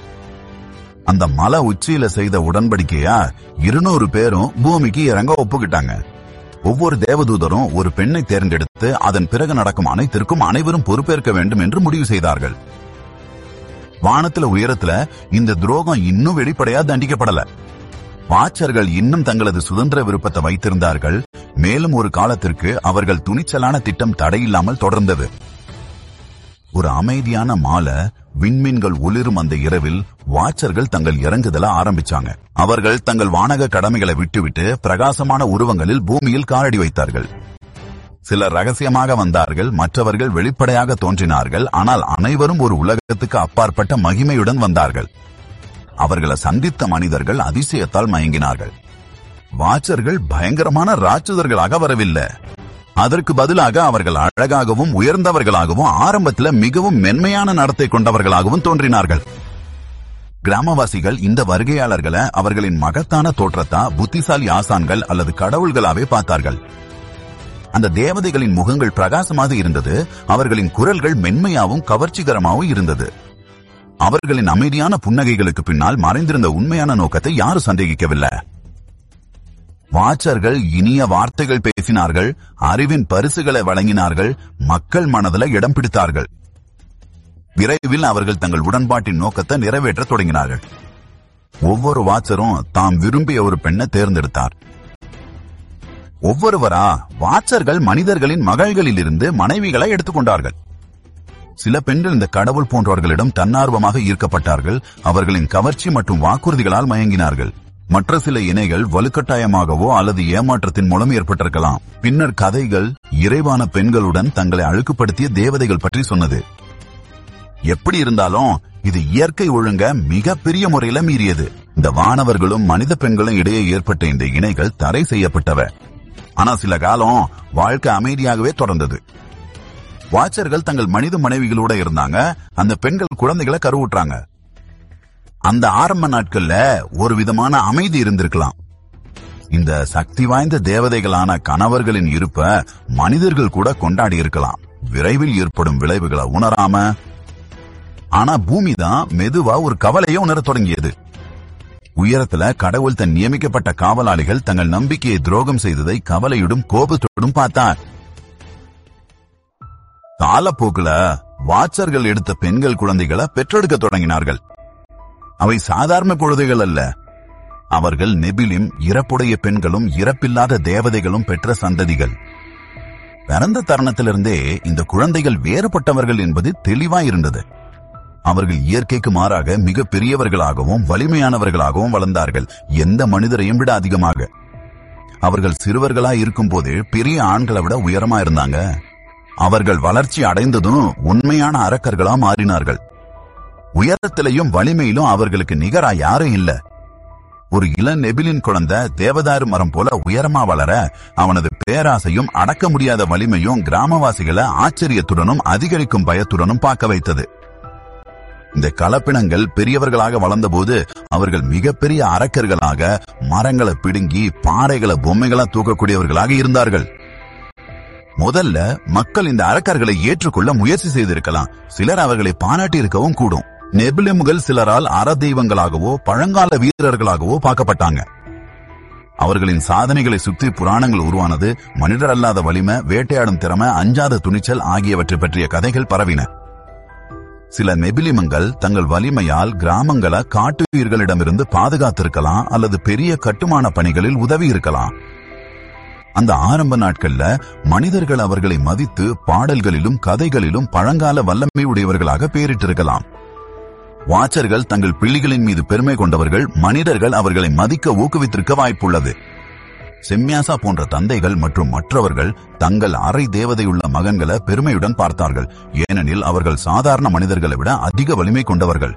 அந்த மலை உச்சியில செய்த உடன்படிக்கையா இருநூறு பேரும் பூமிக்கு இறங்க ஒப்புக்கிட்டாங்க ஒவ்வொரு தேவதூதரும் ஒரு பெண்ணை தேர்ந்தெடுத்து அதன் பிறகு நடக்கும் அனைத்திற்கும் அனைவரும் பொறுப்பேற்க வேண்டும் என்று முடிவு செய்தார்கள் வானத்துல உயரத்துல இந்த துரோகம் இன்னும் வெளிப்படையா தண்டிக்கப்படல வாச்சர்கள் இன்னும் தங்களது சுதந்திர விருப்பத்தை வைத்திருந்தார்கள் மேலும் ஒரு காலத்திற்கு அவர்கள் துணிச்சலான திட்டம் தடையில்லாமல் தொடர்ந்தது ஒரு அமைதியான மாலை விண்மீன்கள் ஒளிரும் அந்த இரவில் வாச்சர்கள் தங்கள் இறங்குதல ஆரம்பிச்சாங்க அவர்கள் தங்கள் வானக கடமைகளை விட்டுவிட்டு பிரகாசமான உருவங்களில் பூமியில் காலடி வைத்தார்கள் சிலர் ரகசியமாக வந்தார்கள் மற்றவர்கள் வெளிப்படையாக தோன்றினார்கள் ஆனால் அனைவரும் ஒரு உலகத்துக்கு அப்பாற்பட்ட மகிமையுடன் வந்தார்கள் அவர்களை சந்தித்த மனிதர்கள் அதிசயத்தால் மயங்கினார்கள் வாச்சர்கள் பயங்கரமான ராட்சதர்களாக வரவில்லை அதற்கு பதிலாக அவர்கள் அழகாகவும் உயர்ந்தவர்களாகவும் ஆரம்பத்தில் மிகவும் மென்மையான நடத்தை கொண்டவர்களாகவும் தோன்றினார்கள் கிராமவாசிகள் இந்த வருகையாளர்களை அவர்களின் மகத்தான தோற்றத்தா புத்திசாலி ஆசான்கள் அல்லது கடவுள்களாவே பார்த்தார்கள் அந்த தேவதைகளின் முகங்கள் பிரகாசமாக இருந்தது அவர்களின் குரல்கள் மென்மையாவும் கவர்ச்சிகரமாகவும் இருந்தது அவர்களின் அமைதியான புன்னகைகளுக்கு பின்னால் மறைந்திருந்த உண்மையான நோக்கத்தை யாரும் சந்தேகிக்கவில்லை வாச்சர்கள் இனிய வார்த்தைகள் பேசினார்கள் அறிவின் பரிசுகளை வழங்கினார்கள் மக்கள் மனதில் இடம் பிடித்தார்கள் விரைவில் அவர்கள் தங்கள் உடன்பாட்டின் நோக்கத்தை நிறைவேற்ற தொடங்கினார்கள் ஒவ்வொரு வாச்சரும் தாம் விரும்பிய ஒரு பெண்ணை தேர்ந்தெடுத்தார் ஒவ்வொருவரா வாச்சர்கள் மனிதர்களின் மகள்களிலிருந்து மனைவிகளை எடுத்துக்கொண்டார்கள் சில பெண்கள் இந்த கடவுள் போன்றவர்களிடம் தன்னார்வமாக ஈர்க்கப்பட்டார்கள் அவர்களின் கவர்ச்சி மற்றும் வாக்குறுதிகளால் மயங்கினார்கள் மற்ற சில இணைகள் வலுக்கட்டாயமாகவோ அல்லது ஏமாற்றத்தின் மூலம் ஏற்பட்டிருக்கலாம் பின்னர் கதைகள் இறைவான பெண்களுடன் தங்களை அழுக்குப்படுத்திய தேவதைகள் பற்றி சொன்னது எப்படி இருந்தாலும் இது இயற்கை ஒழுங்க மிக பெரிய முறையில மீறியது இந்த வானவர்களும் மனித பெண்களும் இடையே ஏற்பட்ட இந்த இணைகள் தடை செய்யப்பட்டவ ஆனா சில காலம் வாழ்க்கை அமைதியாகவே தொடர்ந்தது வாச்சர்கள் தங்கள் மனித மனைவிகளோட இருந்தாங்க அந்த பெண்கள் குழந்தைகளை கருவுற்றாங்க அந்த ஆரம்ப நாட்கள்ல ஒரு விதமான அமைதி இருந்திருக்கலாம் இந்த சக்தி வாய்ந்த தேவதைகளான கணவர்களின் இருப்ப மனிதர்கள் கூட கொண்டாடி இருக்கலாம் விரைவில் ஏற்படும் விளைவுகளை உணராம ஆனா பூமி தான் மெதுவா ஒரு கவலையை உணரத் தொடங்கியது உயரத்துல கடவுள் தன் நியமிக்கப்பட்ட காவலாளிகள் தங்கள் நம்பிக்கையை துரோகம் செய்ததை கவலையுடன் கோபத்தோடும் பார்த்தார் காலப்போக்குல வாச்சர்கள் எடுத்த பெண்கள் குழந்தைகளை பெற்றெடுக்க தொடங்கினார்கள் அவை சாதாரண குழந்தைகள் அல்ல அவர்கள் நெபிலிம் இறப்புடைய பெண்களும் இறப்பில்லாத தேவதைகளும் பெற்ற சந்ததிகள் பிறந்த தருணத்திலிருந்தே இந்த குழந்தைகள் வேறுபட்டவர்கள் என்பது தெளிவாயிருந்தது அவர்கள் இயற்கைக்கு மாறாக மிக பெரியவர்களாகவும் வலிமையானவர்களாகவும் வளர்ந்தார்கள் எந்த மனிதரையும் விட அதிகமாக அவர்கள் சிறுவர்களா இருக்கும்போது பெரிய ஆண்களை விட உயரமா இருந்தாங்க அவர்கள் வளர்ச்சி அடைந்ததும் உண்மையான அரக்கர்களா மாறினார்கள் உயரத்திலையும் வலிமையிலும் அவர்களுக்கு நிகரா யாரும் இல்ல ஒரு இளம் நெபிலின் குழந்தை தேவதாரு மரம் போல உயரமா வளர அவனது பேராசையும் அடக்க முடியாத வலிமையும் கிராமவாசிகளை ஆச்சரியத்துடனும் அதிகரிக்கும் பயத்துடனும் பார்க்க வைத்தது இந்த கலப்பினங்கள் பெரியவர்களாக வளர்ந்தபோது அவர்கள் மிகப்பெரிய அரக்கர்களாக மரங்களை பிடுங்கி பாறைகளை பொம்மைகளா தூக்கக்கூடியவர்களாக இருந்தார்கள் முதல்ல மக்கள் இந்த அரக்கர்களை ஏற்றுக்கொள்ள முயற்சி செய்திருக்கலாம் சிலர் அவர்களை பாராட்டி இருக்கவும் கூடும் நெபிலிம்கள் சிலரால் அற தெய்வங்களாகவோ பழங்கால வீரர்களாகவோ பார்க்கப்பட்டாங்க அவர்களின் சாதனைகளை சுற்றி புராணங்கள் உருவானது மனிதர் அல்லாத வலிமை வேட்டையாடும் திறமை அஞ்சாத துணிச்சல் ஆகியவற்றை பற்றிய கதைகள் பரவின சில நெபிலிமங்கள் தங்கள் வலிமையால் கிராமங்களை காட்டுயிர்களிடமிருந்து பாதுகாத்திருக்கலாம் அல்லது பெரிய கட்டுமான பணிகளில் உதவி இருக்கலாம் அந்த ஆரம்ப நாட்கள்ல மனிதர்கள் அவர்களை மதித்து பாடல்களிலும் கதைகளிலும் பழங்கால வல்லமை உடையவர்களாக பேரிட்டிருக்கலாம் வாச்சர்கள் தங்கள் பிள்ளைகளின் மீது பெருமை கொண்டவர்கள் மனிதர்கள் அவர்களை மதிக்க ஊக்குவித்திருக்க வாய்ப்புள்ளது செம்யாசா போன்ற தந்தைகள் மற்றும் மற்றவர்கள் தங்கள் அரை தேவதையுள்ள மகன்களை பெருமையுடன் பார்த்தார்கள் ஏனெனில் அவர்கள் சாதாரண மனிதர்களை விட அதிக வலிமை கொண்டவர்கள்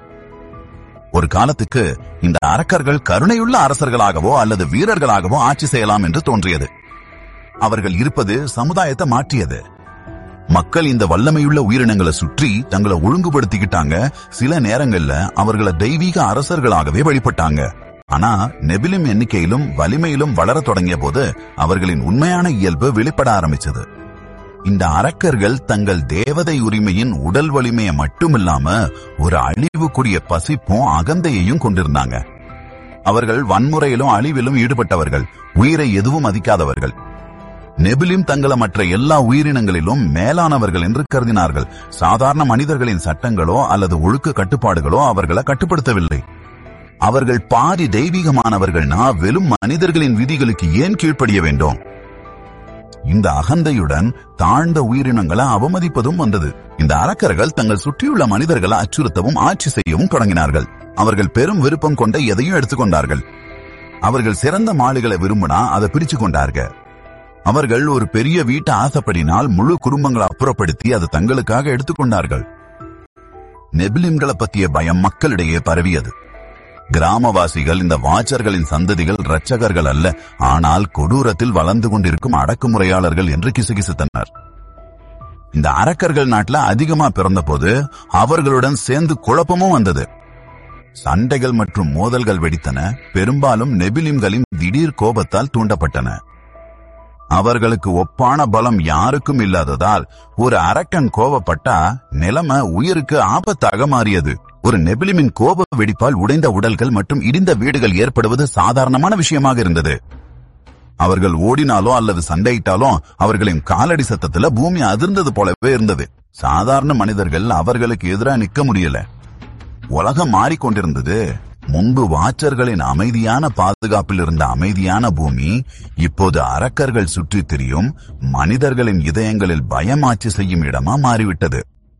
ஒரு காலத்துக்கு இந்த அரக்கர்கள் கருணையுள்ள அரசர்களாகவோ அல்லது வீரர்களாகவோ ஆட்சி செய்யலாம் என்று தோன்றியது அவர்கள் இருப்பது சமுதாயத்தை மாற்றியது மக்கள் இந்த வல்லமையுள்ள உயிரினங்களை சுற்றி தங்களை ஒழுங்குபடுத்திக்கிட்டாங்க சில நேரங்கள்ல அவர்களை தெய்வீக அரசர்களாகவே வழிபட்டாங்க ஆனா நெபிலிம் எண்ணிக்கையிலும் வலிமையிலும் வளரத் தொடங்கிய போது அவர்களின் உண்மையான இயல்பு வெளிப்பட ஆரம்பிச்சது இந்த அரக்கர்கள் தங்கள் தேவதை உரிமையின் உடல் வலிமையை மட்டுமில்லாம ஒரு அழிவுக்குரிய பசிப்பும் அகந்தையையும் கொண்டிருந்தாங்க அவர்கள் வன்முறையிலும் அழிவிலும் ஈடுபட்டவர்கள் உயிரை எதுவும் மதிக்காதவர்கள் நெபிலிம் தங்களை மற்ற எல்லா உயிரினங்களிலும் மேலானவர்கள் என்று கருதினார்கள் சாதாரண மனிதர்களின் சட்டங்களோ அல்லது ஒழுக்க கட்டுப்பாடுகளோ அவர்களை கட்டுப்படுத்தவில்லை அவர்கள் பாதி தெய்வீகமானவர்கள்னா வெறும் மனிதர்களின் விதிகளுக்கு ஏன் கீழ்ப்படிய வேண்டும் இந்த அகந்தையுடன் தாழ்ந்த உயிரினங்களை அவமதிப்பதும் வந்தது இந்த அரக்கர்கள் தங்கள் சுற்றியுள்ள மனிதர்களை அச்சுறுத்தவும் ஆட்சி செய்யவும் தொடங்கினார்கள் அவர்கள் பெரும் விருப்பம் கொண்ட எதையும் எடுத்துக்கொண்டார்கள் அவர்கள் சிறந்த மாளிகளை விரும்பினா அதை பிரிச்சு கொண்டார்கள் அவர்கள் ஒரு பெரிய வீட்டை ஆசைப்படினால் முழு குடும்பங்களை அப்புறப்படுத்தி அதை தங்களுக்காக எடுத்துக்கொண்டார்கள் நெபிலிம்களை பற்றிய பயம் மக்களிடையே பரவியது கிராமவாசிகள் இந்த வாச்சர்களின் சந்ததிகள் இரட்சகர்கள் அல்ல ஆனால் கொடூரத்தில் வளர்ந்து கொண்டிருக்கும் அடக்குமுறையாளர்கள் என்று கிசுகிசுத்தனர் இந்த அரக்கர்கள் நாட்டுல அதிகமா பிறந்தபோது அவர்களுடன் சேர்ந்து குழப்பமும் வந்தது சண்டைகள் மற்றும் மோதல்கள் வெடித்தன பெரும்பாலும் நெபிலிம்களின் திடீர் கோபத்தால் தூண்டப்பட்டன அவர்களுக்கு ஒப்பான பலம் யாருக்கும் இல்லாததால் ஒரு அரக்கன் கோபப்பட்டா நிலைமை உயிருக்கு ஆபத்தாக மாறியது ஒரு நெபிலிமின் கோப வெடிப்பால் உடைந்த உடல்கள் மற்றும் இடிந்த வீடுகள் ஏற்படுவது சாதாரணமான விஷயமாக இருந்தது அவர்கள் ஓடினாலோ அல்லது சண்டையிட்டாலோ அவர்களின் காலடி சத்தத்துல பூமி அதிர்ந்தது போலவே இருந்தது சாதாரண மனிதர்கள் அவர்களுக்கு எதிராக நிக்க முடியல உலகம் மாறிக்கொண்டிருந்தது முன்பு வாச்சர்களின் அமைதியான பாதுகாப்பில் இருந்த அமைதியான பூமி இப்போது அரக்கர்கள் சுற்றித் திரியும் மனிதர்களின் இதயங்களில் பயமாட்சி செய்யும் இடமா மாறிவிட்டது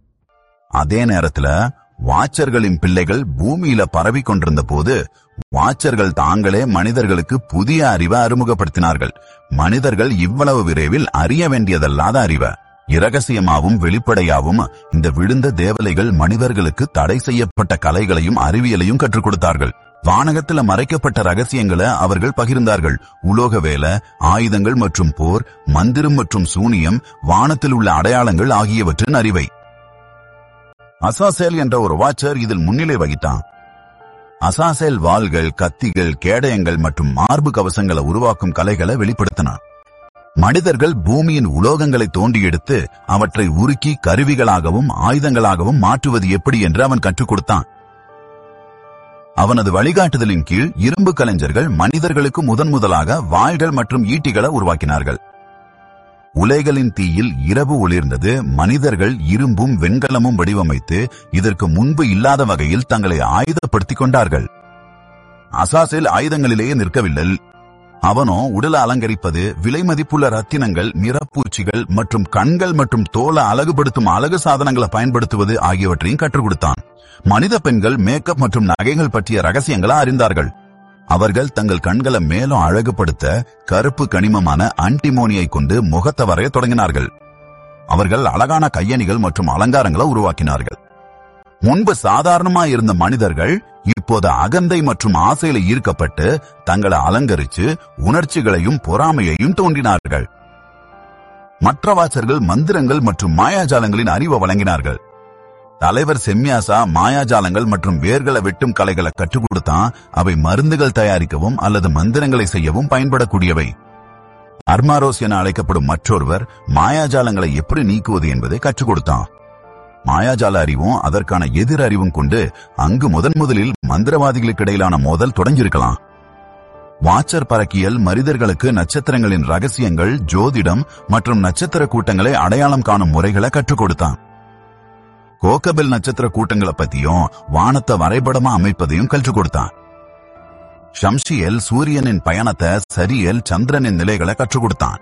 அதே நேரத்துல வாச்சர்களின் பிள்ளைகள் பூமியில பரவி கொண்டிருந்த போது வாச்சர்கள் தாங்களே மனிதர்களுக்கு புதிய அறிவை அறிமுகப்படுத்தினார்கள் மனிதர்கள் இவ்வளவு விரைவில் அறிய வேண்டியதல்லாத அறிவை இரகசியமாவும் வெளிப்படையாவும் இந்த விழுந்த தேவலைகள் மனிதர்களுக்கு தடை செய்யப்பட்ட கலைகளையும் அறிவியலையும் கற்றுக் கொடுத்தார்கள் வானகத்துல மறைக்கப்பட்ட ரகசியங்களை அவர்கள் பகிர்ந்தார்கள் உலோக வேலை ஆயுதங்கள் மற்றும் போர் மந்திரம் மற்றும் சூனியம் வானத்தில் உள்ள அடையாளங்கள் ஆகியவற்றின் அறிவை அசாசேல் என்ற ஒரு வாச்சர் இதில் முன்னிலை வகித்தான் அசாசேல் வாள்கள் கத்திகள் கேடயங்கள் மற்றும் மார்பு கவசங்களை உருவாக்கும் கலைகளை வெளிப்படுத்தினான் மனிதர்கள் பூமியின் உலோகங்களை தோண்டி எடுத்து அவற்றை உருக்கி கருவிகளாகவும் ஆயுதங்களாகவும் மாற்றுவது எப்படி என்று அவன் கற்றுக் கொடுத்தான் அவனது வழிகாட்டுதலின் கீழ் இரும்பு கலைஞர்கள் மனிதர்களுக்கு முதன் முதலாக வாள்கள் மற்றும் ஈட்டிகளை உருவாக்கினார்கள் உலைகளின் தீயில் இரவு ஒளிர்ந்தது மனிதர்கள் இரும்பும் வெண்கலமும் வடிவமைத்து இதற்கு முன்பு இல்லாத வகையில் தங்களை ஆயுதப்படுத்திக் கொண்டார்கள் அசாசில் ஆயுதங்களிலேயே நிற்கவில்லை அவனோ உடலை அலங்கரிப்பது விலை மதிப்புள்ள ரத்தினங்கள் நிறப்பூச்சிகள் மற்றும் கண்கள் மற்றும் தோலை அழகுபடுத்தும் அழகு சாதனங்களை பயன்படுத்துவது ஆகியவற்றையும் கற்றுக் கொடுத்தான் மனித பெண்கள் மேக்கப் மற்றும் நகைகள் பற்றிய ரகசியங்களை அறிந்தார்கள் அவர்கள் தங்கள் கண்களை மேலும் அழகுபடுத்த கருப்பு கனிமமான அன்டிமோனியை கொண்டு முகத்தை வரைய தொடங்கினார்கள் அவர்கள் அழகான கையணிகள் மற்றும் அலங்காரங்களை உருவாக்கினார்கள் முன்பு சாதாரணமா இருந்த மனிதர்கள் இப்போது அகந்தை மற்றும் ஆசையில ஈர்க்கப்பட்டு தங்களை அலங்கரிச்சு உணர்ச்சிகளையும் பொறாமையையும் தோன்றினார்கள் மற்ற வாசர்கள் மந்திரங்கள் மற்றும் மாயாஜாலங்களின் அறிவை வழங்கினார்கள் தலைவர் செம்யாசா மாயாஜாலங்கள் மற்றும் வேர்களை வெட்டும் கலைகளை கற்றுக் கொடுத்தான் அவை மருந்துகள் தயாரிக்கவும் அல்லது மந்திரங்களை செய்யவும் பயன்படக்கூடியவை அர்மாரோஸ் என அழைக்கப்படும் மற்றொருவர் மாயாஜாலங்களை எப்படி நீக்குவது என்பதை கற்றுக் கொடுத்தான் மாயாஜால அறிவும் அதற்கான எதிர் அறிவும் கொண்டு அங்கு முதன் முதலில் மந்திரவாதிகளுக்கு இடையிலான மோதல் தொடங்கியிருக்கலாம் வாச்சர் பறக்கியல் மனிதர்களுக்கு நட்சத்திரங்களின் ரகசியங்கள் ஜோதிடம் மற்றும் நட்சத்திர கூட்டங்களை அடையாளம் காணும் முறைகளை கற்றுக் கொடுத்தான் கோக்கபில் நட்சத்திர கூட்டங்களை பத்தியும் வானத்தை வரைபடமா அமைப்பதையும் கற்றுக் கொடுத்தான் ஷம்ஷியல் சூரியனின் பயணத்தை சரியல் சந்திரனின் நிலைகளை கற்றுக் கொடுத்தான்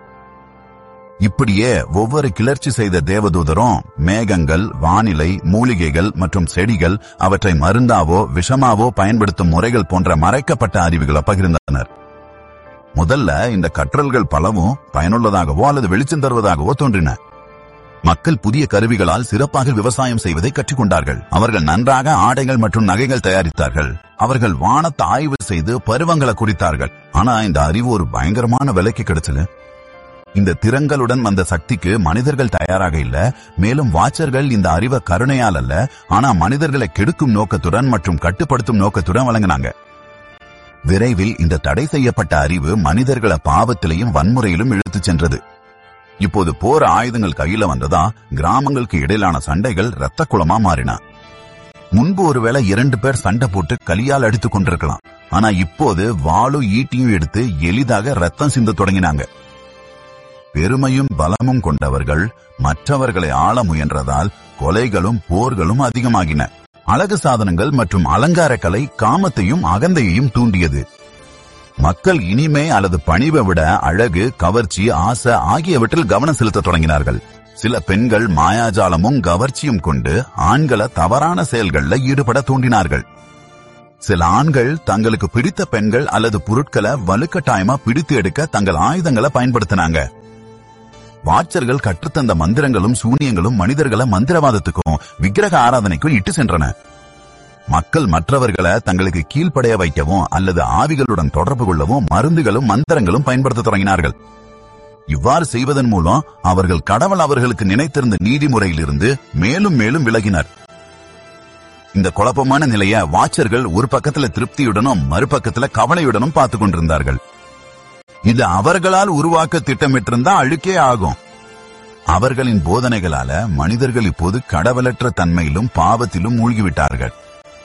இப்படியே ஒவ்வொரு கிளர்ச்சி செய்த தேவதூதரும் மேகங்கள் வானிலை மூலிகைகள் மற்றும் செடிகள் அவற்றை மருந்தாவோ விஷமாவோ பயன்படுத்தும் முறைகள் போன்ற மறைக்கப்பட்ட அறிவுகளை பகிர்ந்தனர் முதல்ல இந்த கற்றல்கள் பலவும் பயனுள்ளதாகவோ அல்லது வெளிச்சம் தருவதாகவோ தோன்றின மக்கள் புதிய கருவிகளால் சிறப்பாக விவசாயம் செய்வதை கற்றுக்கொண்டார்கள் அவர்கள் நன்றாக ஆடைகள் மற்றும் நகைகள் தயாரித்தார்கள் அவர்கள் வானத்தை ஆய்வு செய்து பருவங்களை குறித்தார்கள் ஆனா இந்த அறிவு ஒரு பயங்கரமான விலைக்கு கிடைச்சது இந்த திறங்களுடன் வந்த சக்திக்கு மனிதர்கள் தயாராக இல்ல மேலும் வாச்சர்கள் இந்த அறிவை கருணையால் அல்ல ஆனா மனிதர்களை கெடுக்கும் நோக்கத்துடன் மற்றும் கட்டுப்படுத்தும் நோக்கத்துடன் வழங்கினாங்க விரைவில் இந்த தடை செய்யப்பட்ட அறிவு மனிதர்களை பாவத்திலையும் வன்முறையிலும் இழுத்துச் சென்றது இப்போது போர் ஆயுதங்கள் கையில வந்ததா கிராமங்களுக்கு இடையிலான சண்டைகள் இரத்த குளமா மாறின முன்பு ஒருவேளை இரண்டு பேர் சண்டை போட்டு கலியால் அடித்துக் கொண்டிருக்கலாம் ஆனா இப்போது வாளும் ஈட்டியும் எடுத்து எளிதாக ரத்தம் சிந்த தொடங்கினாங்க பெருமையும் பலமும் கொண்டவர்கள் மற்றவர்களை ஆள முயன்றதால் கொலைகளும் போர்களும் அதிகமாகின அழகு சாதனங்கள் மற்றும் அலங்கார கலை காமத்தையும் அகந்தையையும் தூண்டியது மக்கள் இனிமை அல்லது பணிவை விட அழகு கவர்ச்சி ஆசை ஆகியவற்றில் கவனம் செலுத்த தொடங்கினார்கள் சில பெண்கள் மாயாஜாலமும் கவர்ச்சியும் கொண்டு ஆண்களை தவறான செயல்கள்ல ஈடுபட தூண்டினார்கள் சில ஆண்கள் தங்களுக்கு பிடித்த பெண்கள் அல்லது பொருட்களை வலுக்கட்டாயமா பிடித்து எடுக்க தங்கள் ஆயுதங்களை பயன்படுத்தினாங்க வாட்சர்கள் கற்றுத்தந்த மந்திரங்களும் சூனியங்களும் மனிதர்களை மந்திரவாதத்துக்கும் விக்கிரக ஆராதனைக்கும் இட்டு சென்றன மக்கள் மற்றவர்களை தங்களுக்கு கீழ்ப்படைய வைக்கவும் அல்லது ஆவிகளுடன் தொடர்பு கொள்ளவும் மருந்துகளும் மந்திரங்களும் பயன்படுத்த தொடங்கினார்கள் இவ்வாறு செய்வதன் மூலம் அவர்கள் கடவுள் அவர்களுக்கு நினைத்திருந்த நீதிமுறையிலிருந்து மேலும் மேலும் விலகினர் இந்த குழப்பமான நிலைய வாட்சர்கள் ஒரு பக்கத்துல திருப்தியுடனும் மறுபக்கத்துல கவலையுடனும் பார்த்து கொண்டிருந்தார்கள் இது அவர்களால் உருவாக்க திட்டமிட்டிருந்தா அழுக்கே ஆகும் அவர்களின் போதனைகளால மனிதர்கள் இப்போது கடவுளற்ற தன்மையிலும் பாவத்திலும் மூழ்கிவிட்டார்கள்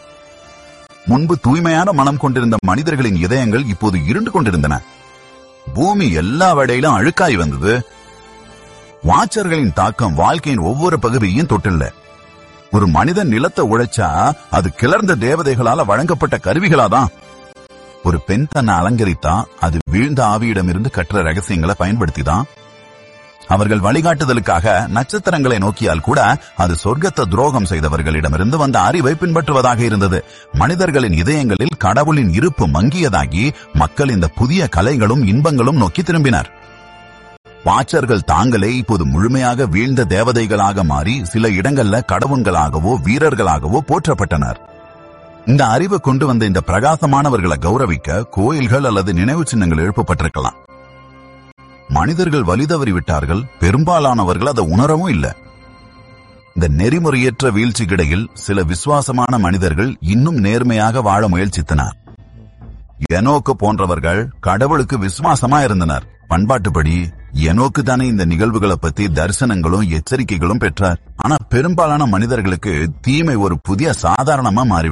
முன்பு தூய்மையான மனம் கொண்டிருந்த மனிதர்களின் இதயங்கள் இப்போது இருண்டு கொண்டிருந்தன பூமி எல்லா வடையிலும் அழுக்காய் வந்தது வாச்சர்களின் தாக்கம் வாழ்க்கையின் ஒவ்வொரு பகுதியையும் தொட்டில்ல ஒரு மனிதன் நிலத்தை உழைச்சா அது கிளர்ந்த தேவதைகளால வழங்கப்பட்ட கருவிகளாதான் ஒரு பெண் தன்னை அலங்கரித்தா அது வீழ்ந்த ஆவியிடமிருந்து கற்ற ரகசியங்களை பயன்படுத்திதான் அவர்கள் வழிகாட்டுதலுக்காக நட்சத்திரங்களை நோக்கியால் கூட அது சொர்க்கத்தை துரோகம் செய்தவர்களிடமிருந்து வந்த அறிவை பின்பற்றுவதாக இருந்தது மனிதர்களின் இதயங்களில் கடவுளின் இருப்பு மங்கியதாகி மக்கள் இந்த புதிய கலைகளும் இன்பங்களும் நோக்கி திரும்பினர் வாச்சர்கள் தாங்களே இப்போது முழுமையாக வீழ்ந்த தேவதைகளாக மாறி சில இடங்கள்ல கடவுள்களாகவோ வீரர்களாகவோ போற்றப்பட்டனர் இந்த அறிவு கொண்டு வந்த இந்த பிரகாசமானவர்களை கௌரவிக்க கோயில்கள் அல்லது நினைவு சின்னங்கள் எழுப்பப்பட்டிருக்கலாம் மனிதர்கள் வழிதவறி விட்டார்கள் பெரும்பாலானவர்கள் அதை உணரவும் இல்லை இந்த நெறிமுறையற்ற வீழ்ச்சிக்கிடையில் சில விசுவாசமான மனிதர்கள் இன்னும் நேர்மையாக வாழ முயற்சித்தனர் எனோக்கு போன்றவர்கள் கடவுளுக்கு விசுவாசமா இருந்தனர் பண்பாட்டுப்படி எனோக்கு தானே இந்த நிகழ்வுகளை பத்தி தரிசனங்களும் எச்சரிக்கைகளும் பெற்றார் ஆனா பெரும்பாலான மனிதர்களுக்கு தீமை ஒரு புதிய சாதாரணமா மாறி